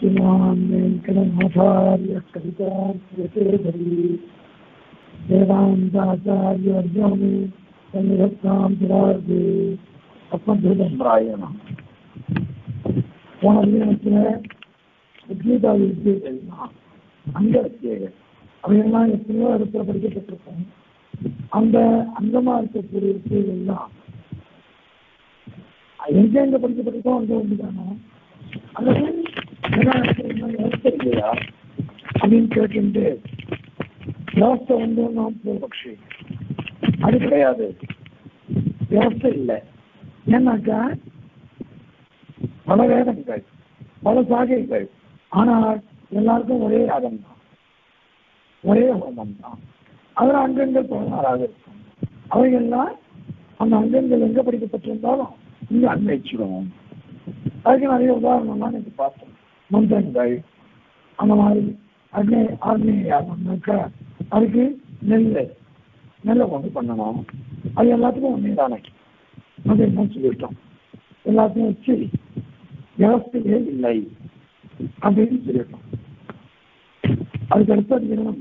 श्रीमान् वेङ्कटनाथार्य कवितार्यकेसरी वेदान्ताचार्यवर्यो मे सन्निधत्तां पिरार्गे அப்பந்தராயணம் போன தினத்தில் உத்கீதா வித்தியைகள் அங்க வித்தியைகள் அவையெல்லாம் எத்தனையோ இடத்துல படிக்கப்பட்டிருக்கோம் அந்த அங்கமா இருக்கக்கூடிய வித்தியைகள்லாம் எங்கெங்க படிக்கப்பட்டிருக்கோம் அங்க வந்துதானோ அந்த விவசாயம் இல்லையா அப்படின்னு கேட்டு விவசாய வந்து நாம் பூர்வபக்ஷி அது கிடையாது விவசாயம் இல்லை ஏன்னாக்கா பல வேதங்கள் பல சாகைகள் ஆனால் எல்லாருக்கும் ஒரே யாகம் தான் ஒரே ஹோமம் தான் அதில் அங்கங்கள் பதினாறாக இருக்கும் அவைகள்லாம் அந்த அங்கங்கள் எங்க படிக்கப்பட்டிருந்தாலும் இங்க அன்வைச்சிடுவோம் அதுக்கு நிறைய உதாரணம்லாம் நீங்க பார்த்தோம் மந்திரங்கள் அந்த மாதிரி அக்னி ஆக்னேய யாகம்னாக்கா அதுக்கு நெல் நெல்லை கொண்டு பண்ணணும் அது எல்லாத்துக்கும் ஒன்றே தானே அது என்ன சொல்லிட்டோம் எல்லாத்தையும் வச்சு விவஸ்தையே இல்லை அப்படின்னு சொல்லிட்டோம் அதுக்கு அடுத்து அதிகரணம்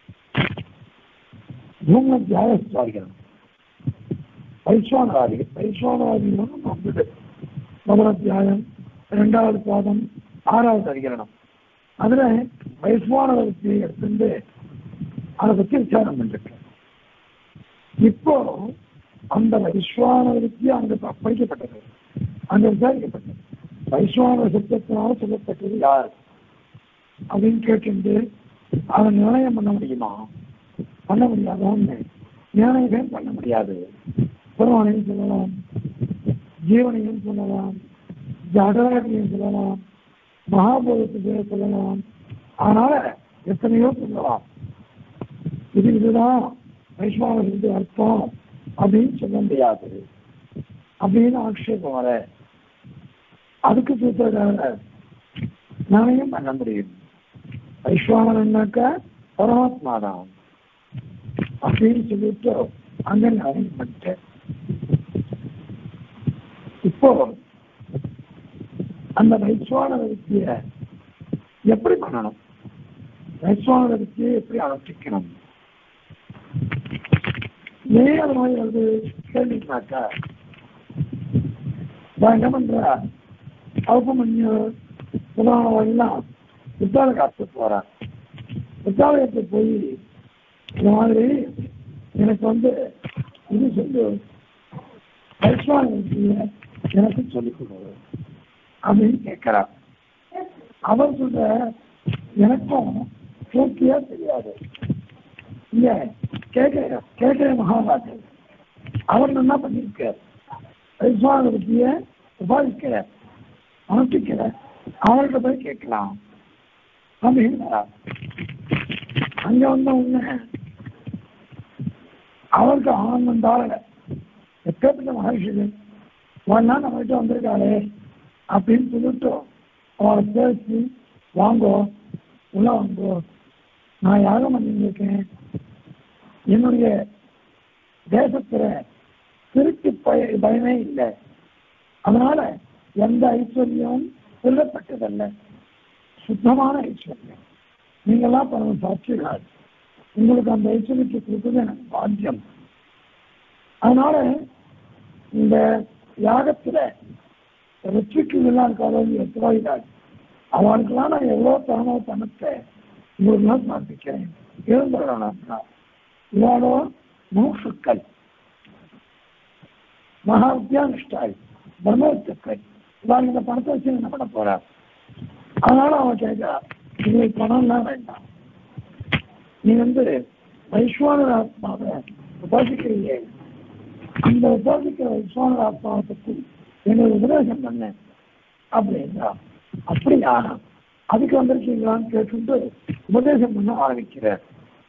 பூம தியாகஸ்வாதிகரணம் வைஸ்வானவாதி வைஸ்வானவாதிகளும் வந்தது முதல் அத்தியாயம் இரண்டாவது பாதம் ஆறாவது அதிகரணம் அதுல வைஸ்வானவருக்கு எடுத்துட்டு அதை பத்தி விசாரம் பண்ணிருக்கேன் இப்போ அந்த வைஸ்வானவருக்கு அங்க படிக்கப்பட்டது அங்க விசாரிக்கப்பட்டது வைஸ்வான சத்தத்தினால சொல்லப்பட்டது யார் அப்படின்னு கேட்டு அதை நிர்ணயம் பண்ண முடியுமா பண்ண முடியாது ஒண்ணு நிர்ணயம் பண்ண முடியாது பெருமானையும் சொல்லலாம் ஜீவனையும் சொல்லலாம் ஜடராகியும் சொல்லலாம் மகாபோதத்துக்கு சொல்லலாம் அதனால எத்தனையோ சொல்லலாம் இது இதுதான் வைஸ்வானத்துக்கு அர்த்தம் அப்படின்னு சொல்ல முடியாது அப்படின்னு ஆக்ஷேபம் வர அதுக்கு சூத்திரக்கார நாளையும் பண்ண முடியும் வைஸ்வானன்னாக்கா பரமாத்மா தான் அப்படின்னு சொல்லிட்டு அங்க நாளையும் பண்ணிட்டேன் இப்போ அந்த வைஸ்வான வித்திய எப்படி பண்ணணும் வைஸ்வான வித்தியை எப்படி அனுஷ்டிக்கணும் ஏன் அது மாதிரி வந்து கேள்வினாக்கா நான் என்ன பண்ற அவப்பமன்யு புதானவெல்லாம் வித்தால காத்து போறான் வித்தாலயத்தை போய் இந்த மாதிரி எனக்கு வந்து இது சொல்லு வைஸ்வான வித்திய எனக்கு சொல்லிக் கொடு அப்படின்னு கேட்கிறா அவர் சொல்ற எனக்கும் பூர்த்தியா தெரியாது இல்ல கேட்கிற கேட்கிற மகாராஜர் அவர் என்ன பண்ணிருக்கார் வைஸ்வான பத்திய உபாதிக்கிற அனுப்பிக்கிற அவர்கிட்ட போய் கேட்கலாம் அப்படின்னு அங்க வந்த உடனே அவருக்கு ஆனந்தம் தாழ எப்பேற்பட்ட மகர்ஷிகள் ஒன்னா நம்மகிட்ட வந்திருக்காளே அப்படின்னு சொல்லிட்டு அவளை பேசி வாங்கோ உள்ள வாங்கோ நான் யாகம் பண்ணியிருக்கேன் என்னுடைய தேசத்துல திருட்டு பய பயமே இல்லை அதனால எந்த ஐஸ்வர்யம் சொல்லப்பட்டதல்ல சுத்தமான ஐஸ்வர்யம் நீங்கெல்லாம் பரவ சாட்சிகள் உங்களுக்கு அந்த ஐஸ்வர்யத்தை கொடுத்தது எனக்கு பாக்கியம் அதனால இந்த யாகத்துல ரிச்சுக்கு எல்லாம் காலம் எத்தவாயிடாது அவனுக்கெல்லாம் நான் எவ்வளோ தரமோ பணத்தை இவருலாம் சமர்ப்பிக்கிறேன் இருந்துடணும் இவாளோ மூசுக்கள் மகா வித்யானிஷ்டாய் பிரம்மத்துக்கள் இவாள் இந்த பணத்தை வச்சு என்ன பண்ண போறா அதனால அவன் கேட்கிறா உங்களுக்கு பணம்லாம் வேண்டாம் நீ வந்து வைஸ்வானர் ஆத்மாவை உபாசிக்கிறீங்க அந்த உபாசிக்கிற வைஸ்வானர் ஆத்மாவை பற்றி எனக்கு உபதேசம் பண்ண அப்படின்னா அப்படியா அதுக்கு வந்திருக்கீங்களான்னு கேட்டுட்டு உபதேசம் பண்ண ஆரம்பிக்கிறார்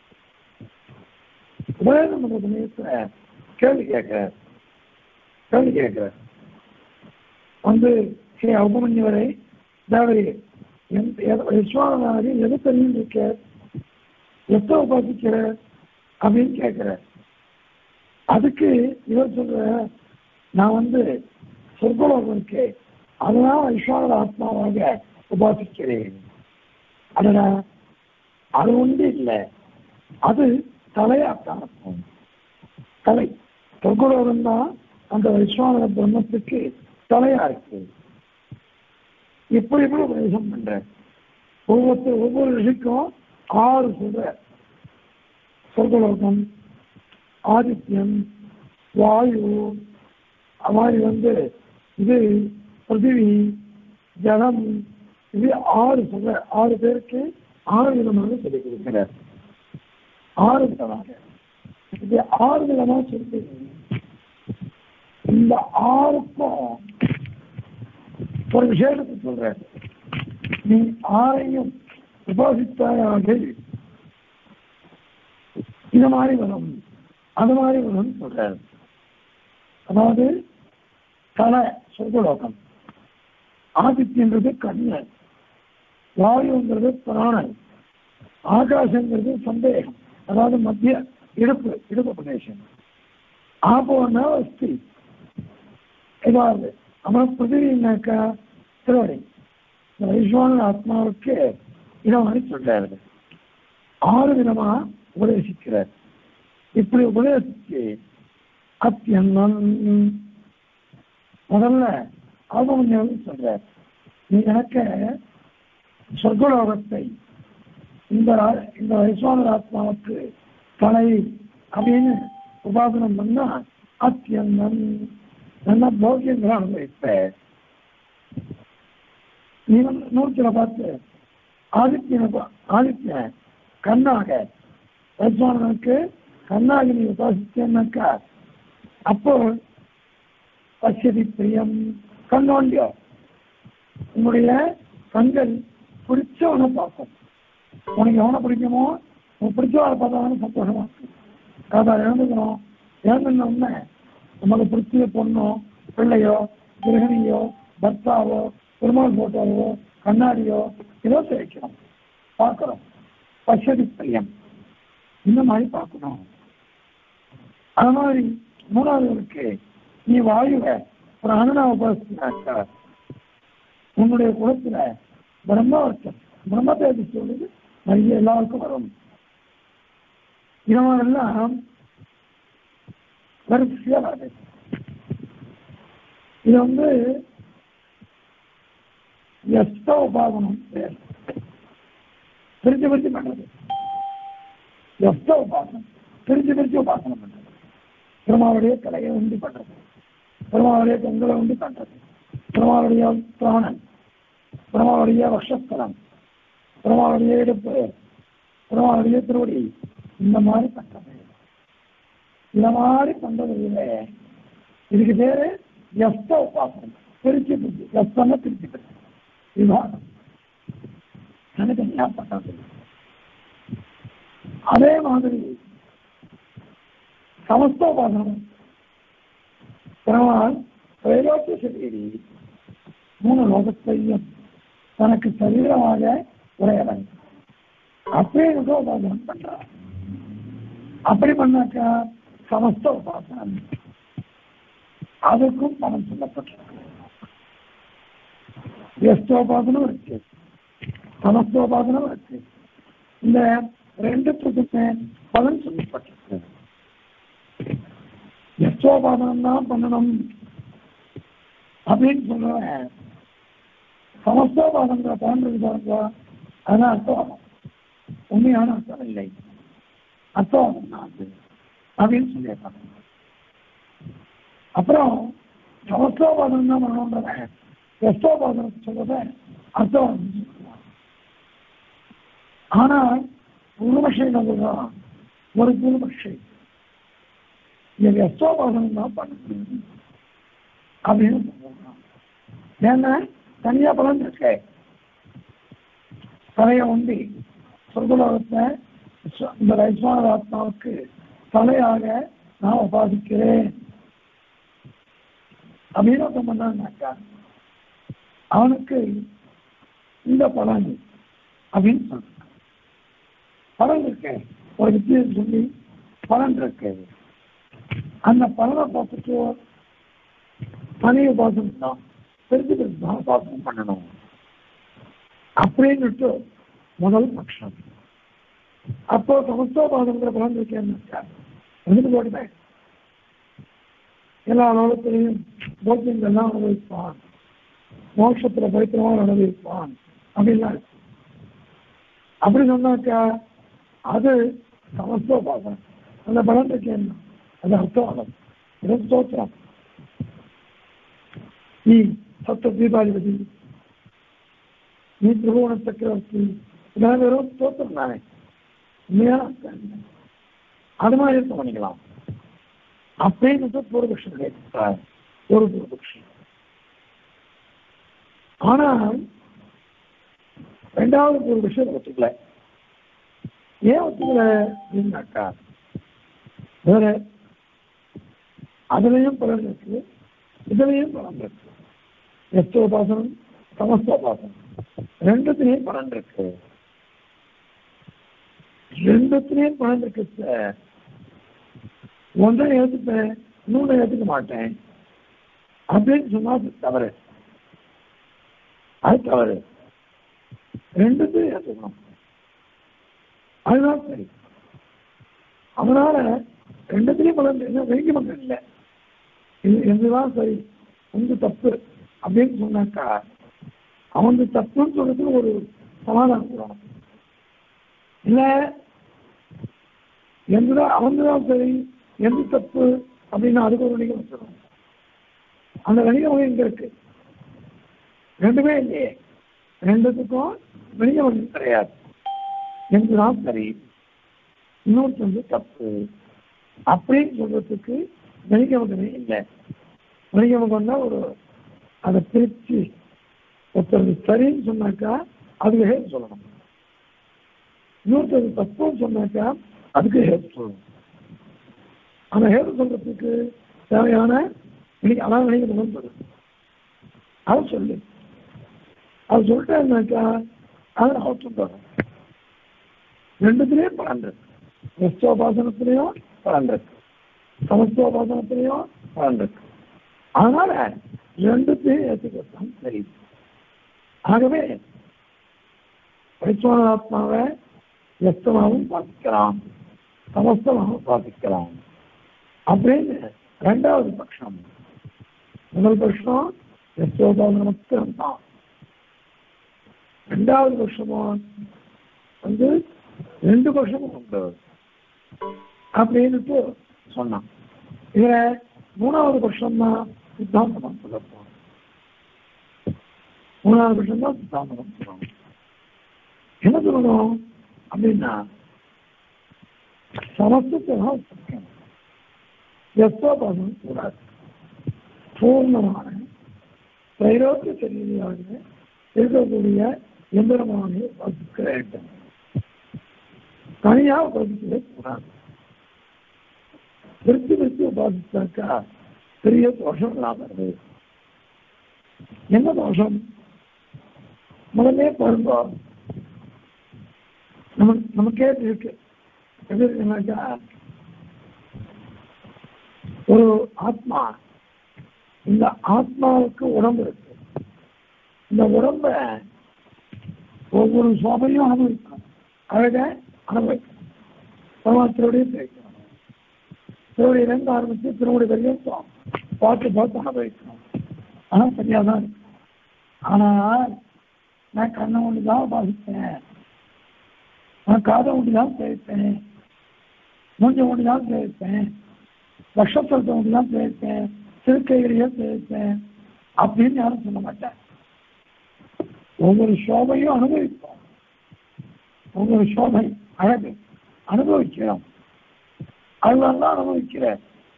உபதேசம் பண்ற சமயத்துல கேள்வி கேட்கிறார் கேள்வி கேட்கிறார் வந்து ஹே உபமன்யவரை தேவரே விஸ்வானதாரி எது தெரியும் இருக்க எப்ப உபாசிக்கிற அப்படின்னு கேட்கிறார் அதுக்கு இவர் சொல்ற நான் வந்து சொர்க்கலோகம் இருக்கு அதனால விஸ்வானத ஆத்மாவாக உபாசிக்கிறேன் அதனா அது ஒன்று இல்லை அது தலையாத்தான் இருக்கும் தலை சொர்க்கலோகம் தான் அந்த விஸ்வாமர பிரம்மத்துக்கு தலையா இருக்கு இப்படி இப்படி உபதேசம் பண்ற ஒவ்வொருத்தர் ஒவ்வொரு ரிஷிக்கும் ஆறு சொல்ற சொர்க்கலோகம் ஆதித்யம் வாயு அது மாதிரி வந்து இது பிருத்திவி ஜலம் இது ஆறு சொல்ற ஆறு பேருக்கு ஆறு விதமாக சொல்லிக் கொடுக்கிறார் ஆறு விதமாக இது ஆறு விதமா சொல்லி இந்த ஆறுக்கும் ஒரு விஷயத்தை சொல்ற நீ ஆரையும் உபாசித்தாயாக இந்த மாதிரி வரும் அது மாதிரி வரும் சொல்றாரு அதாவது தலை சொர்க்கலோகம் ஆதித்யன்றது கண்ணு வாயுங்கிறது பிராணன் ஆகாசங்கிறது சந்தேகம் அதாவது மத்திய இடுப்பு இடுப்பு பிரதேசம் ஆபோன்னா அஸ்தி ஏதாவது அப்புறம் பிருத்திவினாக்கா திருவடி இந்த வைஸ்வான ஆத்மாவுக்கு இதை மாதிரி சொல்றாரு ஆறு விதமா உபதேசிக்கிறார் இப்படி உபதேசிச்சு அத்தியன்னம் முதல்ல ஆபமன்யம் சொல்றார் நீ எனக்கு சொர்க்கலோகத்தை இந்த ரா- இந்த வைஸ்வான ஆத்மாவுக்கு தலை அப்படின்னு உபாசனம் பண்ணா அத்தியன்னம் நல்ல போக்கியங்களை அனுபவிப்ப நீ வந்து நூற்றில பார்த்து ஆதித்யனை பா- ஆதித்யன் கண்ணாக வைஸ்வானனுக்கு கண்ணாக நீ உபாசித்தேன்னாக்கா அப்போ பசியதி பிரியம் கண்ணோண்டியோ உங்களுடைய கண்கள் பிடிச்சவனை பார்க்கும் உனக்கு எவனை பிடிக்குமோ உனக்கு பிடிச்சவனை பார்த்தாலும் சந்தோஷமா இருக்கும் காதா இழந்துக்கணும் இழந்துன உடனே நமக்கு பிடிச்ச பொண்ணோ பிள்ளையோ கிரகணியோ பர்த்தாவோ பெருமாள் போட்டோவோ கண்ணாடியோ ஏதோ தெரிவிக்கணும் பார்க்கிறோம் பசதி பிரியம் இந்த மாதிரி பார்க்கணும் அது மாதிரி மூணாவது இருக்கு நீ வாயுவை ஒரு அண்ணனா உபாசினாக்கா உன்னுடைய குலத்துல பிரம்மவர்த்தம் பிரம்மத்தை பற்றி சொல்லுது நிறைய எல்லாருக்கும் வரும் இதெல்லாம் வரிசையா வருது இது வந்து எஸ்த உபாதனம் பேர் பிரிச்சு பிரிச்சு பண்றது எஸ்த உபாசனம் பிரிச்சு பிரிச்சு உபாசனம் பண்றது பெருமாளுடைய கலையை உண்டு பண்றது பெருமாளுடைய கண்களை உண்டு பண்றது பெருமாளுடைய பிராணன் பெருமாளுடைய வக்ஷஸ்தலம் பெருமாளுடைய இடுப்பு பெருமாளுடைய திருவடி இந்த மாதிரி பண்றது இந்த மாதிரி பண்றது இல்லை இதுக்கு பேரு எஸ்த உபாசனம் பிரிச்சு பிரிச்சு எஸ்தன பிரிச்சு பிரிச்சு விவாதம் தனித்தனியா பண்றது அதே மாதிரி சமஸ்தோபாசனம் பெருமாள் திரைலோக்கிய சரீரி மூணு லோகத்தையும் தனக்கு சரீரமாக உடையவன் அப்படியே உபாசனம் பண்றான் அப்படி பண்ணாக்கா சமஸ்த உபாசனம் அதுக்கும் பணம் சொல்லப்பட்டிருக்கு எஸ்தோபாசனம் இருக்கு சமஸ்தோபாசனம் இருக்கு இந்த ரெண்டுத்துக்குமே பலன் சொல்லப்பட்டிருக்கு எஸ்தோபாசனம் தான் பண்ணணும் அப்படின்னு சொல்றவன் சமஸ்தோபாசனங்களை பலன் பாருங்க அதான் அர்த்தம் உண்மையான அர்த்தம் இல்லை அர்த்தம் தான் அது அப்படின்னு சொல்லியிருக்காங்க அப்புறம் சமஸ்தோபாசனம் தான் பண்ணணுன்றவன் எஸ்தோபாசனம் சொல்றத அர்த்தம் ஆனால் பூர்வபக்ஷை என்ன சொல்றான் ஒரு பூர்வபக்ஷை நீங்க எஸ்தோபாசனம் தான் பண்ணணும் அப்படின்னு சொல்றான் ஏன்னா தனியா பலன் இருக்கு தலையை உண்டி சொர்க்கலோகத்தை சு- இந்த வைஸ்வான ஆத்மாவுக்கு தலையாக நான் உபாசிக்கிறேன் அப்படின்னு ஒருத்தன் பண்ணான்னாக்கா அவனுக்கு இந்த பலன் அப்படின்னு சொல்றான் பலன் இருக்கு ஒரு வித்தியை சொல்லி பலன் இருக்கு அந்த பலனை பார்த்துட்டு தனி உபாசனம் தான் பெருசு பெருசு தான் உபாசனம் பண்ணணும் அப்படின்னுட்டு முதல் பட்சம் அப்போ சமஸ்தோபாதங்கிற பலன் இருக்கேன்னு வந்துட்டு போட்டுட்டேன் எல்லா லோகத்திலையும் போக்கியங்கள்லாம் அனுபவிப்பான் மோட்சத்துல பவித்திரமாக அனுபவிப்பான் அப்படின்லாம் இருக்கு அப்படி சொன்னாக்கா அது சமஸ்தோபாதம் அந்த பலன் இருக்கேன் அது அர்த்தவாதம் இது ஸ்தோத்திரம் நீ சத்த தீபாதிபதி நீ திரிபுவன சக்கரவர்த்தி இதெல்லாம் வெறும் ஸ்தோத்திரம் தானே உண்மையான அர்த்தம் இல்லை. அது மாதிரி இருக்க பண்ணிக்கலாம் அப்படின்னு பூர்வபக்ஷம் கேட்கிறார் ஒரு பூர்வபக்ஷம் ஆனால் ரெண்டாவது பூர்வபக்ஷம் ஒத்துக்கல ஏன் ஒத்துக்கல அப்படின்னாக்கா வேற அதுலயும் பலன் இருக்கு இதுலயும் பலன் இருக்கு எஸ்தோபாசனம் சமஸ்தோபாசனம் ரெண்டுத்திலையும் பலன் இருக்கு ரெண்டுத்திலையும் பலன் இருக்கு சார் ஒன்றை ஏற்றுப்பேன் இன்னொன்று ஏற்றுக்க மாட்டேன் அப்படின்னு சொன்னா அது தவறு அது தவறு ரெண்டுத்தையும் ஏற்றுக்கணும் அதுதான் சரி அதனால ரெண்டுத்திலையும் பலன் என்ன வெங்கி மக்கள் இல்லை இது இதுதான் சரி உங்க தப்பு அப்படின்னு சொன்னாக்கா அவனுக்கு தப்புன்னு சொல்றதுக்கு ஒரு சமாதானம் சொல்லணும் இல்லை எந்ததான் அவன்தான் சரி எந்த தப்பு அப்படின்னு அதுக்கு ஒரு வணிகம் வச்சிடணும் அந்த வணிக வகை இங்க இருக்கு ரெண்டுமே இல்லையே ரெண்டுத்துக்கும் வணிக வகை கிடையாது எந்ததான் சரி இன்னொருத்தர் வந்து தப்பு அப்படின்னு சொல்றதுக்கு வணிக வகமே இல்லை வணிக வகம்னா ஒரு அதை பிரிச்சு ஒருத்தர் சரின்னு சொன்னாக்கா அதுக்கு ஹேட் சொல்லணும் இன்னொருத்தர் தப்புன்னு சொன்னாக்கா அதுக்கு ஹேட் சொல்லணும் அந்த ஹேட் சொல்றதுக்கு தேவையான வணிக அதான் வணிக முகம் சொல்லு அதை சொல்லு அது சொல்லிட்டேன்னாக்கா அதை அவுட்டும் தரும் ரெண்டுத்திலையும் பலன் இருக்கு எஸ்டோபாசனத்திலையும் பலன் இருக்கு சமஸ்தோபாசனத்திலையும் பலன் இருக்கு அதனால ரெண்டுத்தையும் ஏற்றுக்கத்தான் சரி ஆகவே பரிசுவானாத்மாவை எஸ்தமாகவும் பார்த்துக்கலாம் சமஸ்தமாகவும் பார்த்துக்கலாம் அப்படின்னு ரெண்டாவது பட்சம் முதல் பட்சம் எஸ்தோபாசனம் மாத்திரம் தான் ரெண்டாவது பட்சமும் வந்து ரெண்டு பட்சமும் உண்டு அப்படின்னுட்டு சொன்னான் இதுல மூணாவது பட்சம் தான் சித்தாந்தம் சொல்லப்போம் மூணாவது பட்சம் தான் சித்தாந்தம் சொல்லணும் என்ன சொல்லணும் அப்படின்னா சமஸ்தத்தை தான் ஒத்துக்கணும். எஸ்தோபாசனம் கூடாது பூர்ணமான தைரோக்கிய சரீரியாக இருக்கக்கூடிய எந்திரமானை வசிக்க வேண்டும் தனியாக உபாசிக்கவே கூடாது விருத்தி விருத்தி உபாசித்தாக்கா பெரிய தோஷம் இல்லாமல் என்ன தோஷம் முதல்ல பாருங்க நம்ம நமக்கே இருக்கு எப்படி இருக்குன்னாக்கா ஒரு ஆத்மா இந்த ஆத்மாவுக்கு உடம்பு இருக்கு இந்த உடம்ப ஒவ்வொரு சோபையும் அனுபவிக்கணும் அழக அனுபவிக்கணும் பரமாத்திரோடைய பேசணும் திருவடியிலேருந்து ஆரம்பிச்சு திருவடி வரையும் பார்த்து பார்த்து அனுபவிக்கணும் ஆனால் சரியாக தான் இருக்கு ஆனால் நான் கண்ணை ஒன்று தான் பாதிப்பேன் நான் காதை ஒன்று தான் சேவிப்பேன் மூஞ்ச ஒன்று தான் சேவிப்பேன் லட்சத்தத்தை ஒன்று தான் சேவிப்பேன் திருக்கைகளையே சேவிப்பேன் அப்படின்னு யாரும் சொல்ல மாட்டேன் ஒவ்வொரு சோபையும் அனுபவிப்போம் ஒவ்வொரு சோபை அழகு அனுபவிக்கிறோம் அதுதான் அனுபவிக்கிறேன்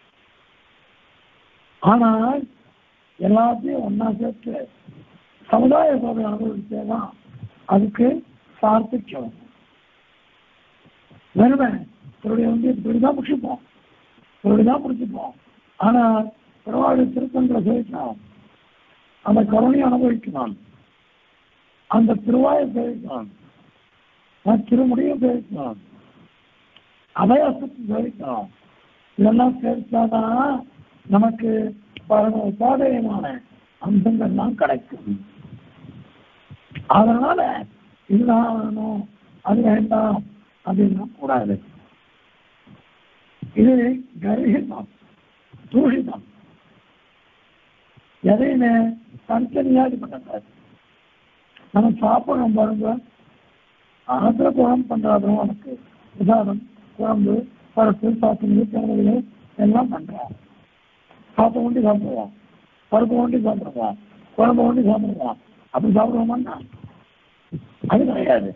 ஆனால் எல்லாத்தையும் ஒன்னா சேர்த்து சமுதாய சோதனை அனுபவிச்சேதான் அதுக்கு சார்த்திக்கம் வெறுமை திருடைய வந்து இப்படிதான் பிடிச்சிப்போம் இப்படிதான் பிடிச்சிப்போம் ஆனால் பிறவாடு திருத்தங்களை சேவிக்கணும் அந்த கருணையை அனுபவிக்கணும் அந்த திருவாயை சேவிக்கணும் நான் திருமுடியை சேவிக்கணும் அபயாசத்தை சேவிக்கணும் இதெல்லாம் சேர்த்தாதான் நமக்கு பரம உபாதயமான அம்சங்கள்லாம் கிடைக்கும் அதனால இதுதான் வேணும் அது வேண்டாம் அப்படின்னா கூடாது இது கர்ஹிதம் தூஷிதம் எதையுமே தனித்தனியாக இது பண்ணக்கூடாது நம்ம சாப்பிடணும் பாருங்க அதுல குழம்பு பண்றாதும் உனக்கு பிரசாதம் குழம்பு பருப்பு சாப்பிடுறது தேவைகள் எல்லாம் பண்றான் சாப்பிட ஒண்டி சாப்பிடுவான் பருப்பு ஒண்டி சாப்பிடுவான் குழம்பு ஒண்டி சாப்பிடுவான் அப்படி சாப்பிடுவோமான்னா அது கிடையாது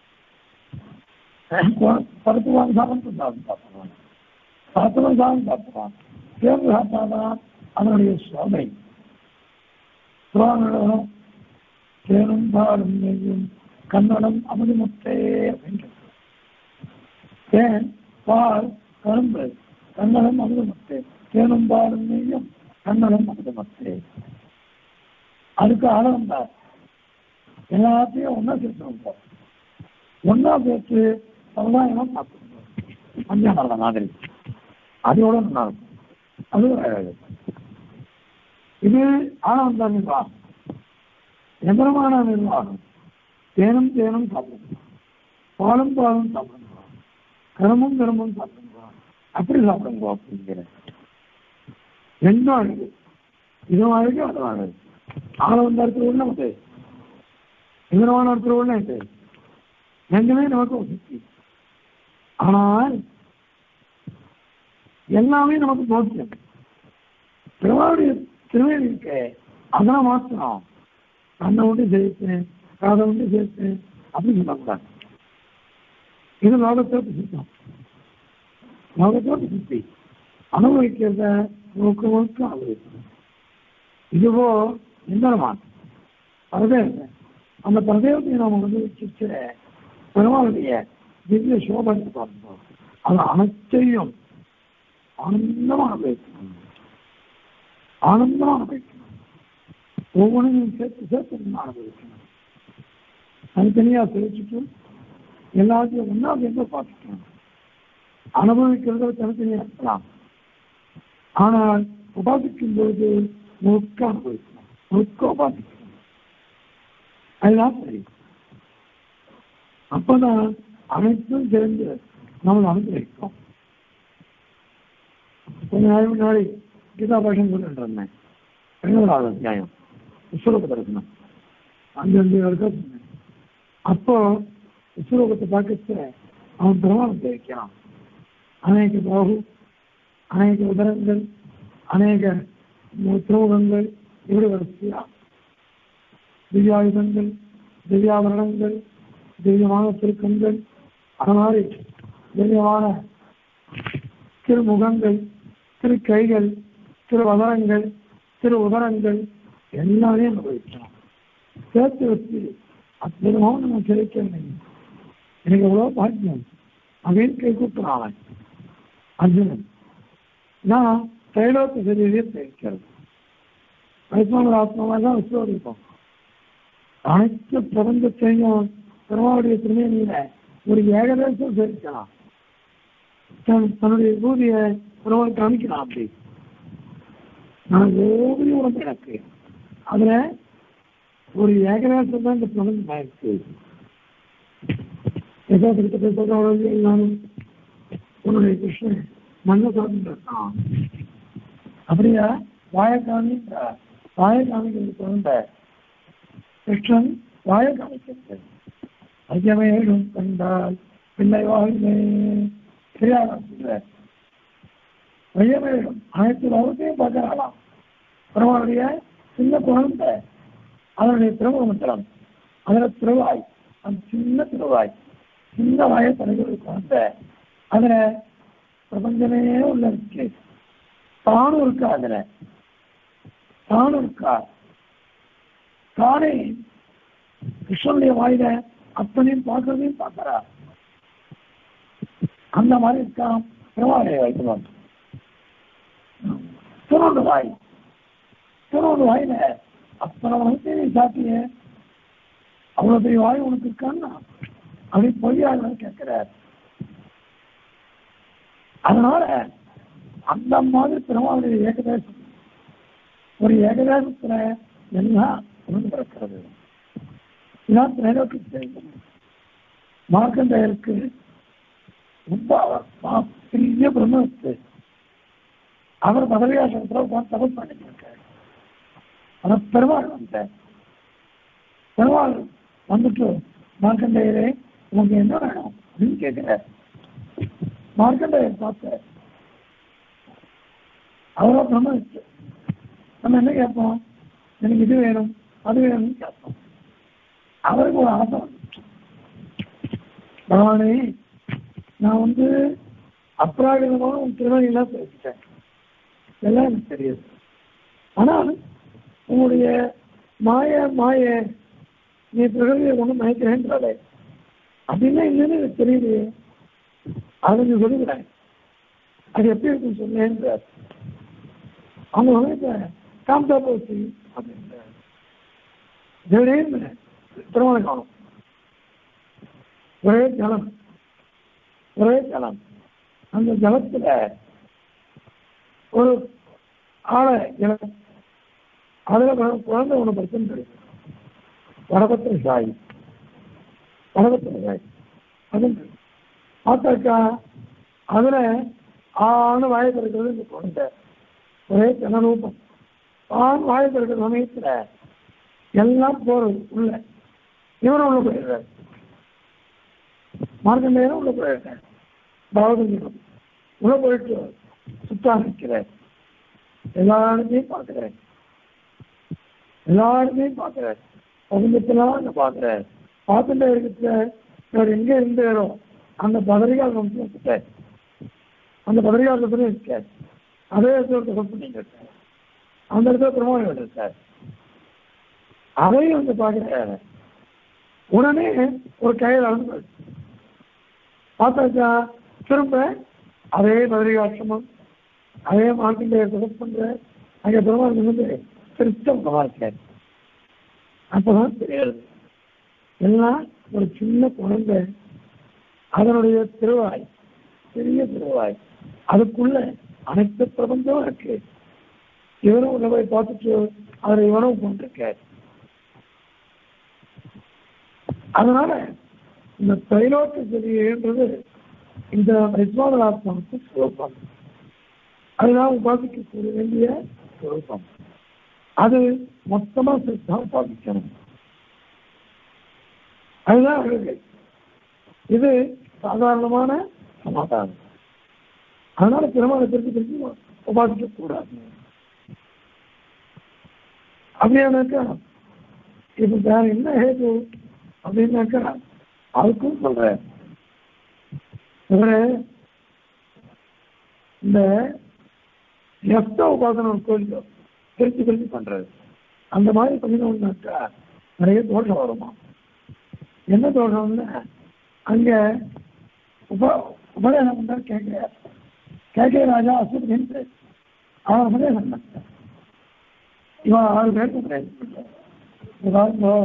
பருப்பு வாங்கி சாப்பிட்டு சாப்பிட்டு சாப்பிடுவான் சாப்பிடுவோம் சாப்பிட்டு சாப்பிடுவான் சேர்ந்து சாப்பிட்டாதான் அதனுடைய சோதனை புராணம் தேனும் பாலும் நெய்யும் கன்னடம் அமுதுமுத்தே அப்படின்றது தேன் பால் கரும்பு கன்னடம் அமுதுமுத்தே தேனும் பாலும் நெய்யும் கன்னடம் அமுதுமுத்தே அதுக்கு ஆளவந்தார் எல்லாத்தையும் ஒன்னா சேர்த்து ஒன்னா சேர்த்து சமுதாயமா பார்க்கணும் பஞ்சாமரம் மாதிரி அதோட நல்லா இருக்கும் அது ஒரு அழகு இது ஆனந்த நிர்வாகம் எந்திரமான நிர்வாகம் தேனும் தேனும் சாப்பிடுங்க பாலும் பாலும் சாப்பிடுங்க கரும்பும் கரும்பும் சாப்பிடுங்க அப்படி சாப்பிடுங்க அப்படிங்கிற ரெண்டும் அழகு இதுவும் அழகு அதுவும் அழகு ஆளவந்த இடத்துல உள்ள நமக்கு எந்திரமான இடத்துல உள்ள இது ரெண்டுமே நமக்கு ஒரு சக்தி ஆனால் எல்லாமே நமக்கு போக்கியம் திருவாவுடைய திருவேணி இருக்கு அதெல்லாம் மாற்றணும் கண்ணை ஒன்று சேர்த்தேன் காதை ஒன்று சேர்த்தேன் அப்படின்னு சொல்லக்கூடாது இது லோகத்தோடு சுத்தம் லோகத்தோடு சுத்தி அனுபவிக்கிறத முழுக்க முழுக்க அனுபவிக்கணும் இதுவோ எந்தரமான் பரதேவ அந்த பரதேவத்தை நாம் அனுபவிச்சு பெருமாளுடைய திவ்ய சோபனை பார்ப்போம் அது அனைத்தையும் ஆனந்தமாக அனுபவிக்கணும் ஆனந்தமாக அனுபவிக்கணும் ஒவ்வொன்றையும் சேர்த்து சேர்த்து நம்ம அனுபவிக்கணும் தனித்தனியாக பிரிச்சுட்டு எல்லாத்தையும் ஒன்றா சேர்ந்து பார்த்துக்கணும் அனுபவிக்கிறத தனித்தனியாக இருக்கலாம் ஆனால் உபாசிக்கும் பொழுது முழுக்க அனுபவிக்கணும் முழுக்க உபாசிக்கணும் அதுதான் சரி அப்பதான் அனைத்தும் சேர்ந்து நம்மளை அனுபவிக்கும் கொஞ்ச நாள் முன்னாடி கீதா பாஷன் சொல்லிட்டு இருந்தேன் ரெண்டாவது அத்தியாயம் விஸ்வரூப தரிசனம் அஞ்சு அஞ்சு வரைக்கும் சொன்னேன் அப்போ விஸ்வரூபத்தை பார்க்கச்சு அவன் பிரமாணத்தை வைக்கிறான் அநேக பாகு அநேக உதரங்கள் அநேக திருமுகங்கள் இப்படி வரிசையா திவ்யாயுதங்கள் திவ்யாபரணங்கள் திவ்யமான திருக்கங்கள் அது மாதிரி திவ்யமான திருமுகங்கள் திரு கைகள் திரு வதரங்கள் திரு உதரங்கள் எல்லாமே அனுபவிக்கலாம் சேர்த்து வச்சு அற்புதமாக நம்ம கிடைக்கவில்லை எனக்கு எவ்வளோ பாக்கியம் அப்படின்னு கை கூப்பிடுறான் அர்ஜுனன் நான் தைலோத்த சரீரியை தெரிவிக்கிறது வைஷ்ணவ ஆத்மாவாக தான் விசுவரிப்போம் அனைத்து பிரபஞ்சத்தையும் பெருமாவுடைய திருமேனியில ஒரு ஏகதேசம் சேர்க்கலாம் தன் தன்னுடைய ஊதிய பெருமாள் காமிக்கலாம் அப்படி நான் ஓவிய உடம்பு எனக்கு அதுல ஒரு ஏகதேசம் தான் இந்த பிரபஞ்சம் ஆயிருக்கு யசோதரிக்கிட்ட சொல்ற நானும் உன்னுடைய கிருஷ்ணன் மண்ணை சாப்பிட்டு இருக்கான் அப்படியா வாய காமின்ற வாய காமிக்கிறது குழந்தை கிருஷ்ணன் வாய காமிக்கிறது ஐயமேலும் கண்டால் பிள்ளை வாழ்வே சரியாக ஐயமேலும் அனைத்து லோகத்தையும் பார்க்கறாளாம் பெருமாளுடைய சின்ன குழந்தை அதனுடைய திருமணமண்டலம் அதுல திருவாய் அந்த சின்ன திருவாய் சின்ன வாய தலைவர் குழந்தை அதுல பிரபஞ்சமே உள்ள இருக்கு தானும் இருக்கா அதுல தானும் இருக்கா தானே கிருஷ்ணனுடைய வாயில அத்தனையும் பார்க்கறதையும் பார்க்கறா அந்த மாதிரி இருக்கான் பெருமாளைய வைக்கணும் திருவண்ணு வாய் திருவண்ணு வாயில அத்தனை வயசே நீ சாப்பிட்டிய அவ்வளவு பெரிய வாய் உனக்கு இருக்கான்னா அப்படி பொய்யாக கேட்கிறார் அதனால அந்த மாதிரி பெருமாளுடைய ஏகதேசம் ஒரு ஏகதேசத்துல எல்லாம் உணர்ந்திருக்கிறது இதான் திரைநோக்கி செய்யும் மார்க்கண்டேயருக்கு ரொம்ப மா- பெரிய பிரம்மத்து அவர் பதவியாசனத்தில் உட்காந்து தபஸ் பண்ணிட்டு இருக்காரு ஆனா பெருமாள் வந்தார் பெருமாள் வந்துட்டு மார்க்கண்டேயரே உனக்கு என்ன வேணும் அப்படின்னு கேட்கிறார் மார்க்கண்டேயர் பார்த்தார் அவரோ பிரம்மத்து நம்ம என்ன கேட்போம் எனக்கு இது வேணும் அது வேணும்னு கேட்போம் அவருக்கு ஒரு ஆசை வந்துச்சு பகவானே நான் வந்து அப்ராகிதமான உன் திருமணியெல்லாம் பேசிட்டேன் எல்லாம் எனக்கு தெரியுது ஆனால் உன்னுடைய மாய மாய நீ பிரகதியை கொண்டு மயக்கிறேன்றாலே அப்படின்னா என்னன்னு எனக்கு தெரியலையே அதை நீ சொல்லுகிறேன் அது எப்படி இருக்குன்னு சொன்னேன்றார் அவங்க வந்து காந்தா போச்சு அப்படின்றார் திடீர்னு திருமணம் காணும் ஒரே ஜலம் ஒரே ஜலம் அந்த ஜலத்துல ஒரு ஆளை இடம் அதுல கு- குழந்தை ஒண்ணு பிரச்சனை கிடைக்கும் வடபத்திர சாய் வடபத்திர சாய் அது பார்த்தாக்கா அதுல ஆண் வாயை திறக்கிறது இந்த குழந்தை ஒரே ஜனரூபம் ஆண் வாயை திறக்கிற சமயத்துல எல்லாம் போறது உள்ள இவரும் உள்ள போயிடுறாரு மார்க்கண்டேயரும் உள்ள போயிடுறாரு பாவதந்திரம் உள்ள போயிட்டு சுத்தா நிற்கிறார் எல்லா இடத்தையும் பார்க்கிறார் எல்லா இடத்தையும் பார்க்கிறார் பகுந்தத்தெல்லாம் அங்க பார்க்கிறார் பார்த்துட்டே இருக்கிற இவர் எங்க இருந்தாரோ அந்த பதரிகால் வந்து விட்டார் அந்த பதரிகால் வந்து இருக்கார் அதே இடத்துல ஒரு தகப்பு நீங்க இருக்கார் அந்த இடத்துல திருமணம் இருக்கார் அதையும் வந்து பார்க்கிறாரு உடனே ஒரு கையில் அளந்து பார்த்தாச்சா திரும்ப அதே பதிரிகாட்சமும் அதே மார்க்கின்ற தகப்பு பண்ற அங்கே பெருமாள் வந்து திருத்தம் இருக்கார் அப்பதான் தெரியாது எல்லாம் ஒரு சின்ன குழந்தை அதனுடைய திருவாய் பெரிய திருவாய் அதுக்குள்ள அனைத்து பிரபஞ்சமும் இருக்கு இவரும் உள்ள போய் பார்த்துட்டு அதில் இவனும் கொண்டிருக்கார் அதனால இந்த தைலோக்க செடின்றது இந்த விஸ்வாதலாத்மாவுக்கு சுரூபம் அதுதான் உபாசிக்கக்கூடிய வேண்டிய சுரூபம் அது மொத்தமா சித்தா உபாசிக்கணும் அதுதான் அழகு இது சாதாரணமான சமாதானம் அதனால பெருமாளை திருப்பி திருப்பி உபாசிக்க கூடாது அப்படியானாக்கா இப்ப வேற என்ன ஹேது அப்படின்னாக்கா அதுக்கும் சொல்றேன் இவரு இந்த எஃப்ட உபாசனை கோயில் திருச்சி திருச்சி பண்றது அந்த மாதிரி பண்ணினோம்னாக்கா நிறைய தோஷம் வருமா என்ன தோஷம்னா அங்க உப உபநயனம் பண்ணா கேட்க கேட்க ராஜா அசுரன் அவன் உபநயனம் பண்ணான் இவன் ஆறு பேருக்கு உபநயனம் பண்ணான் இவாருங்கோ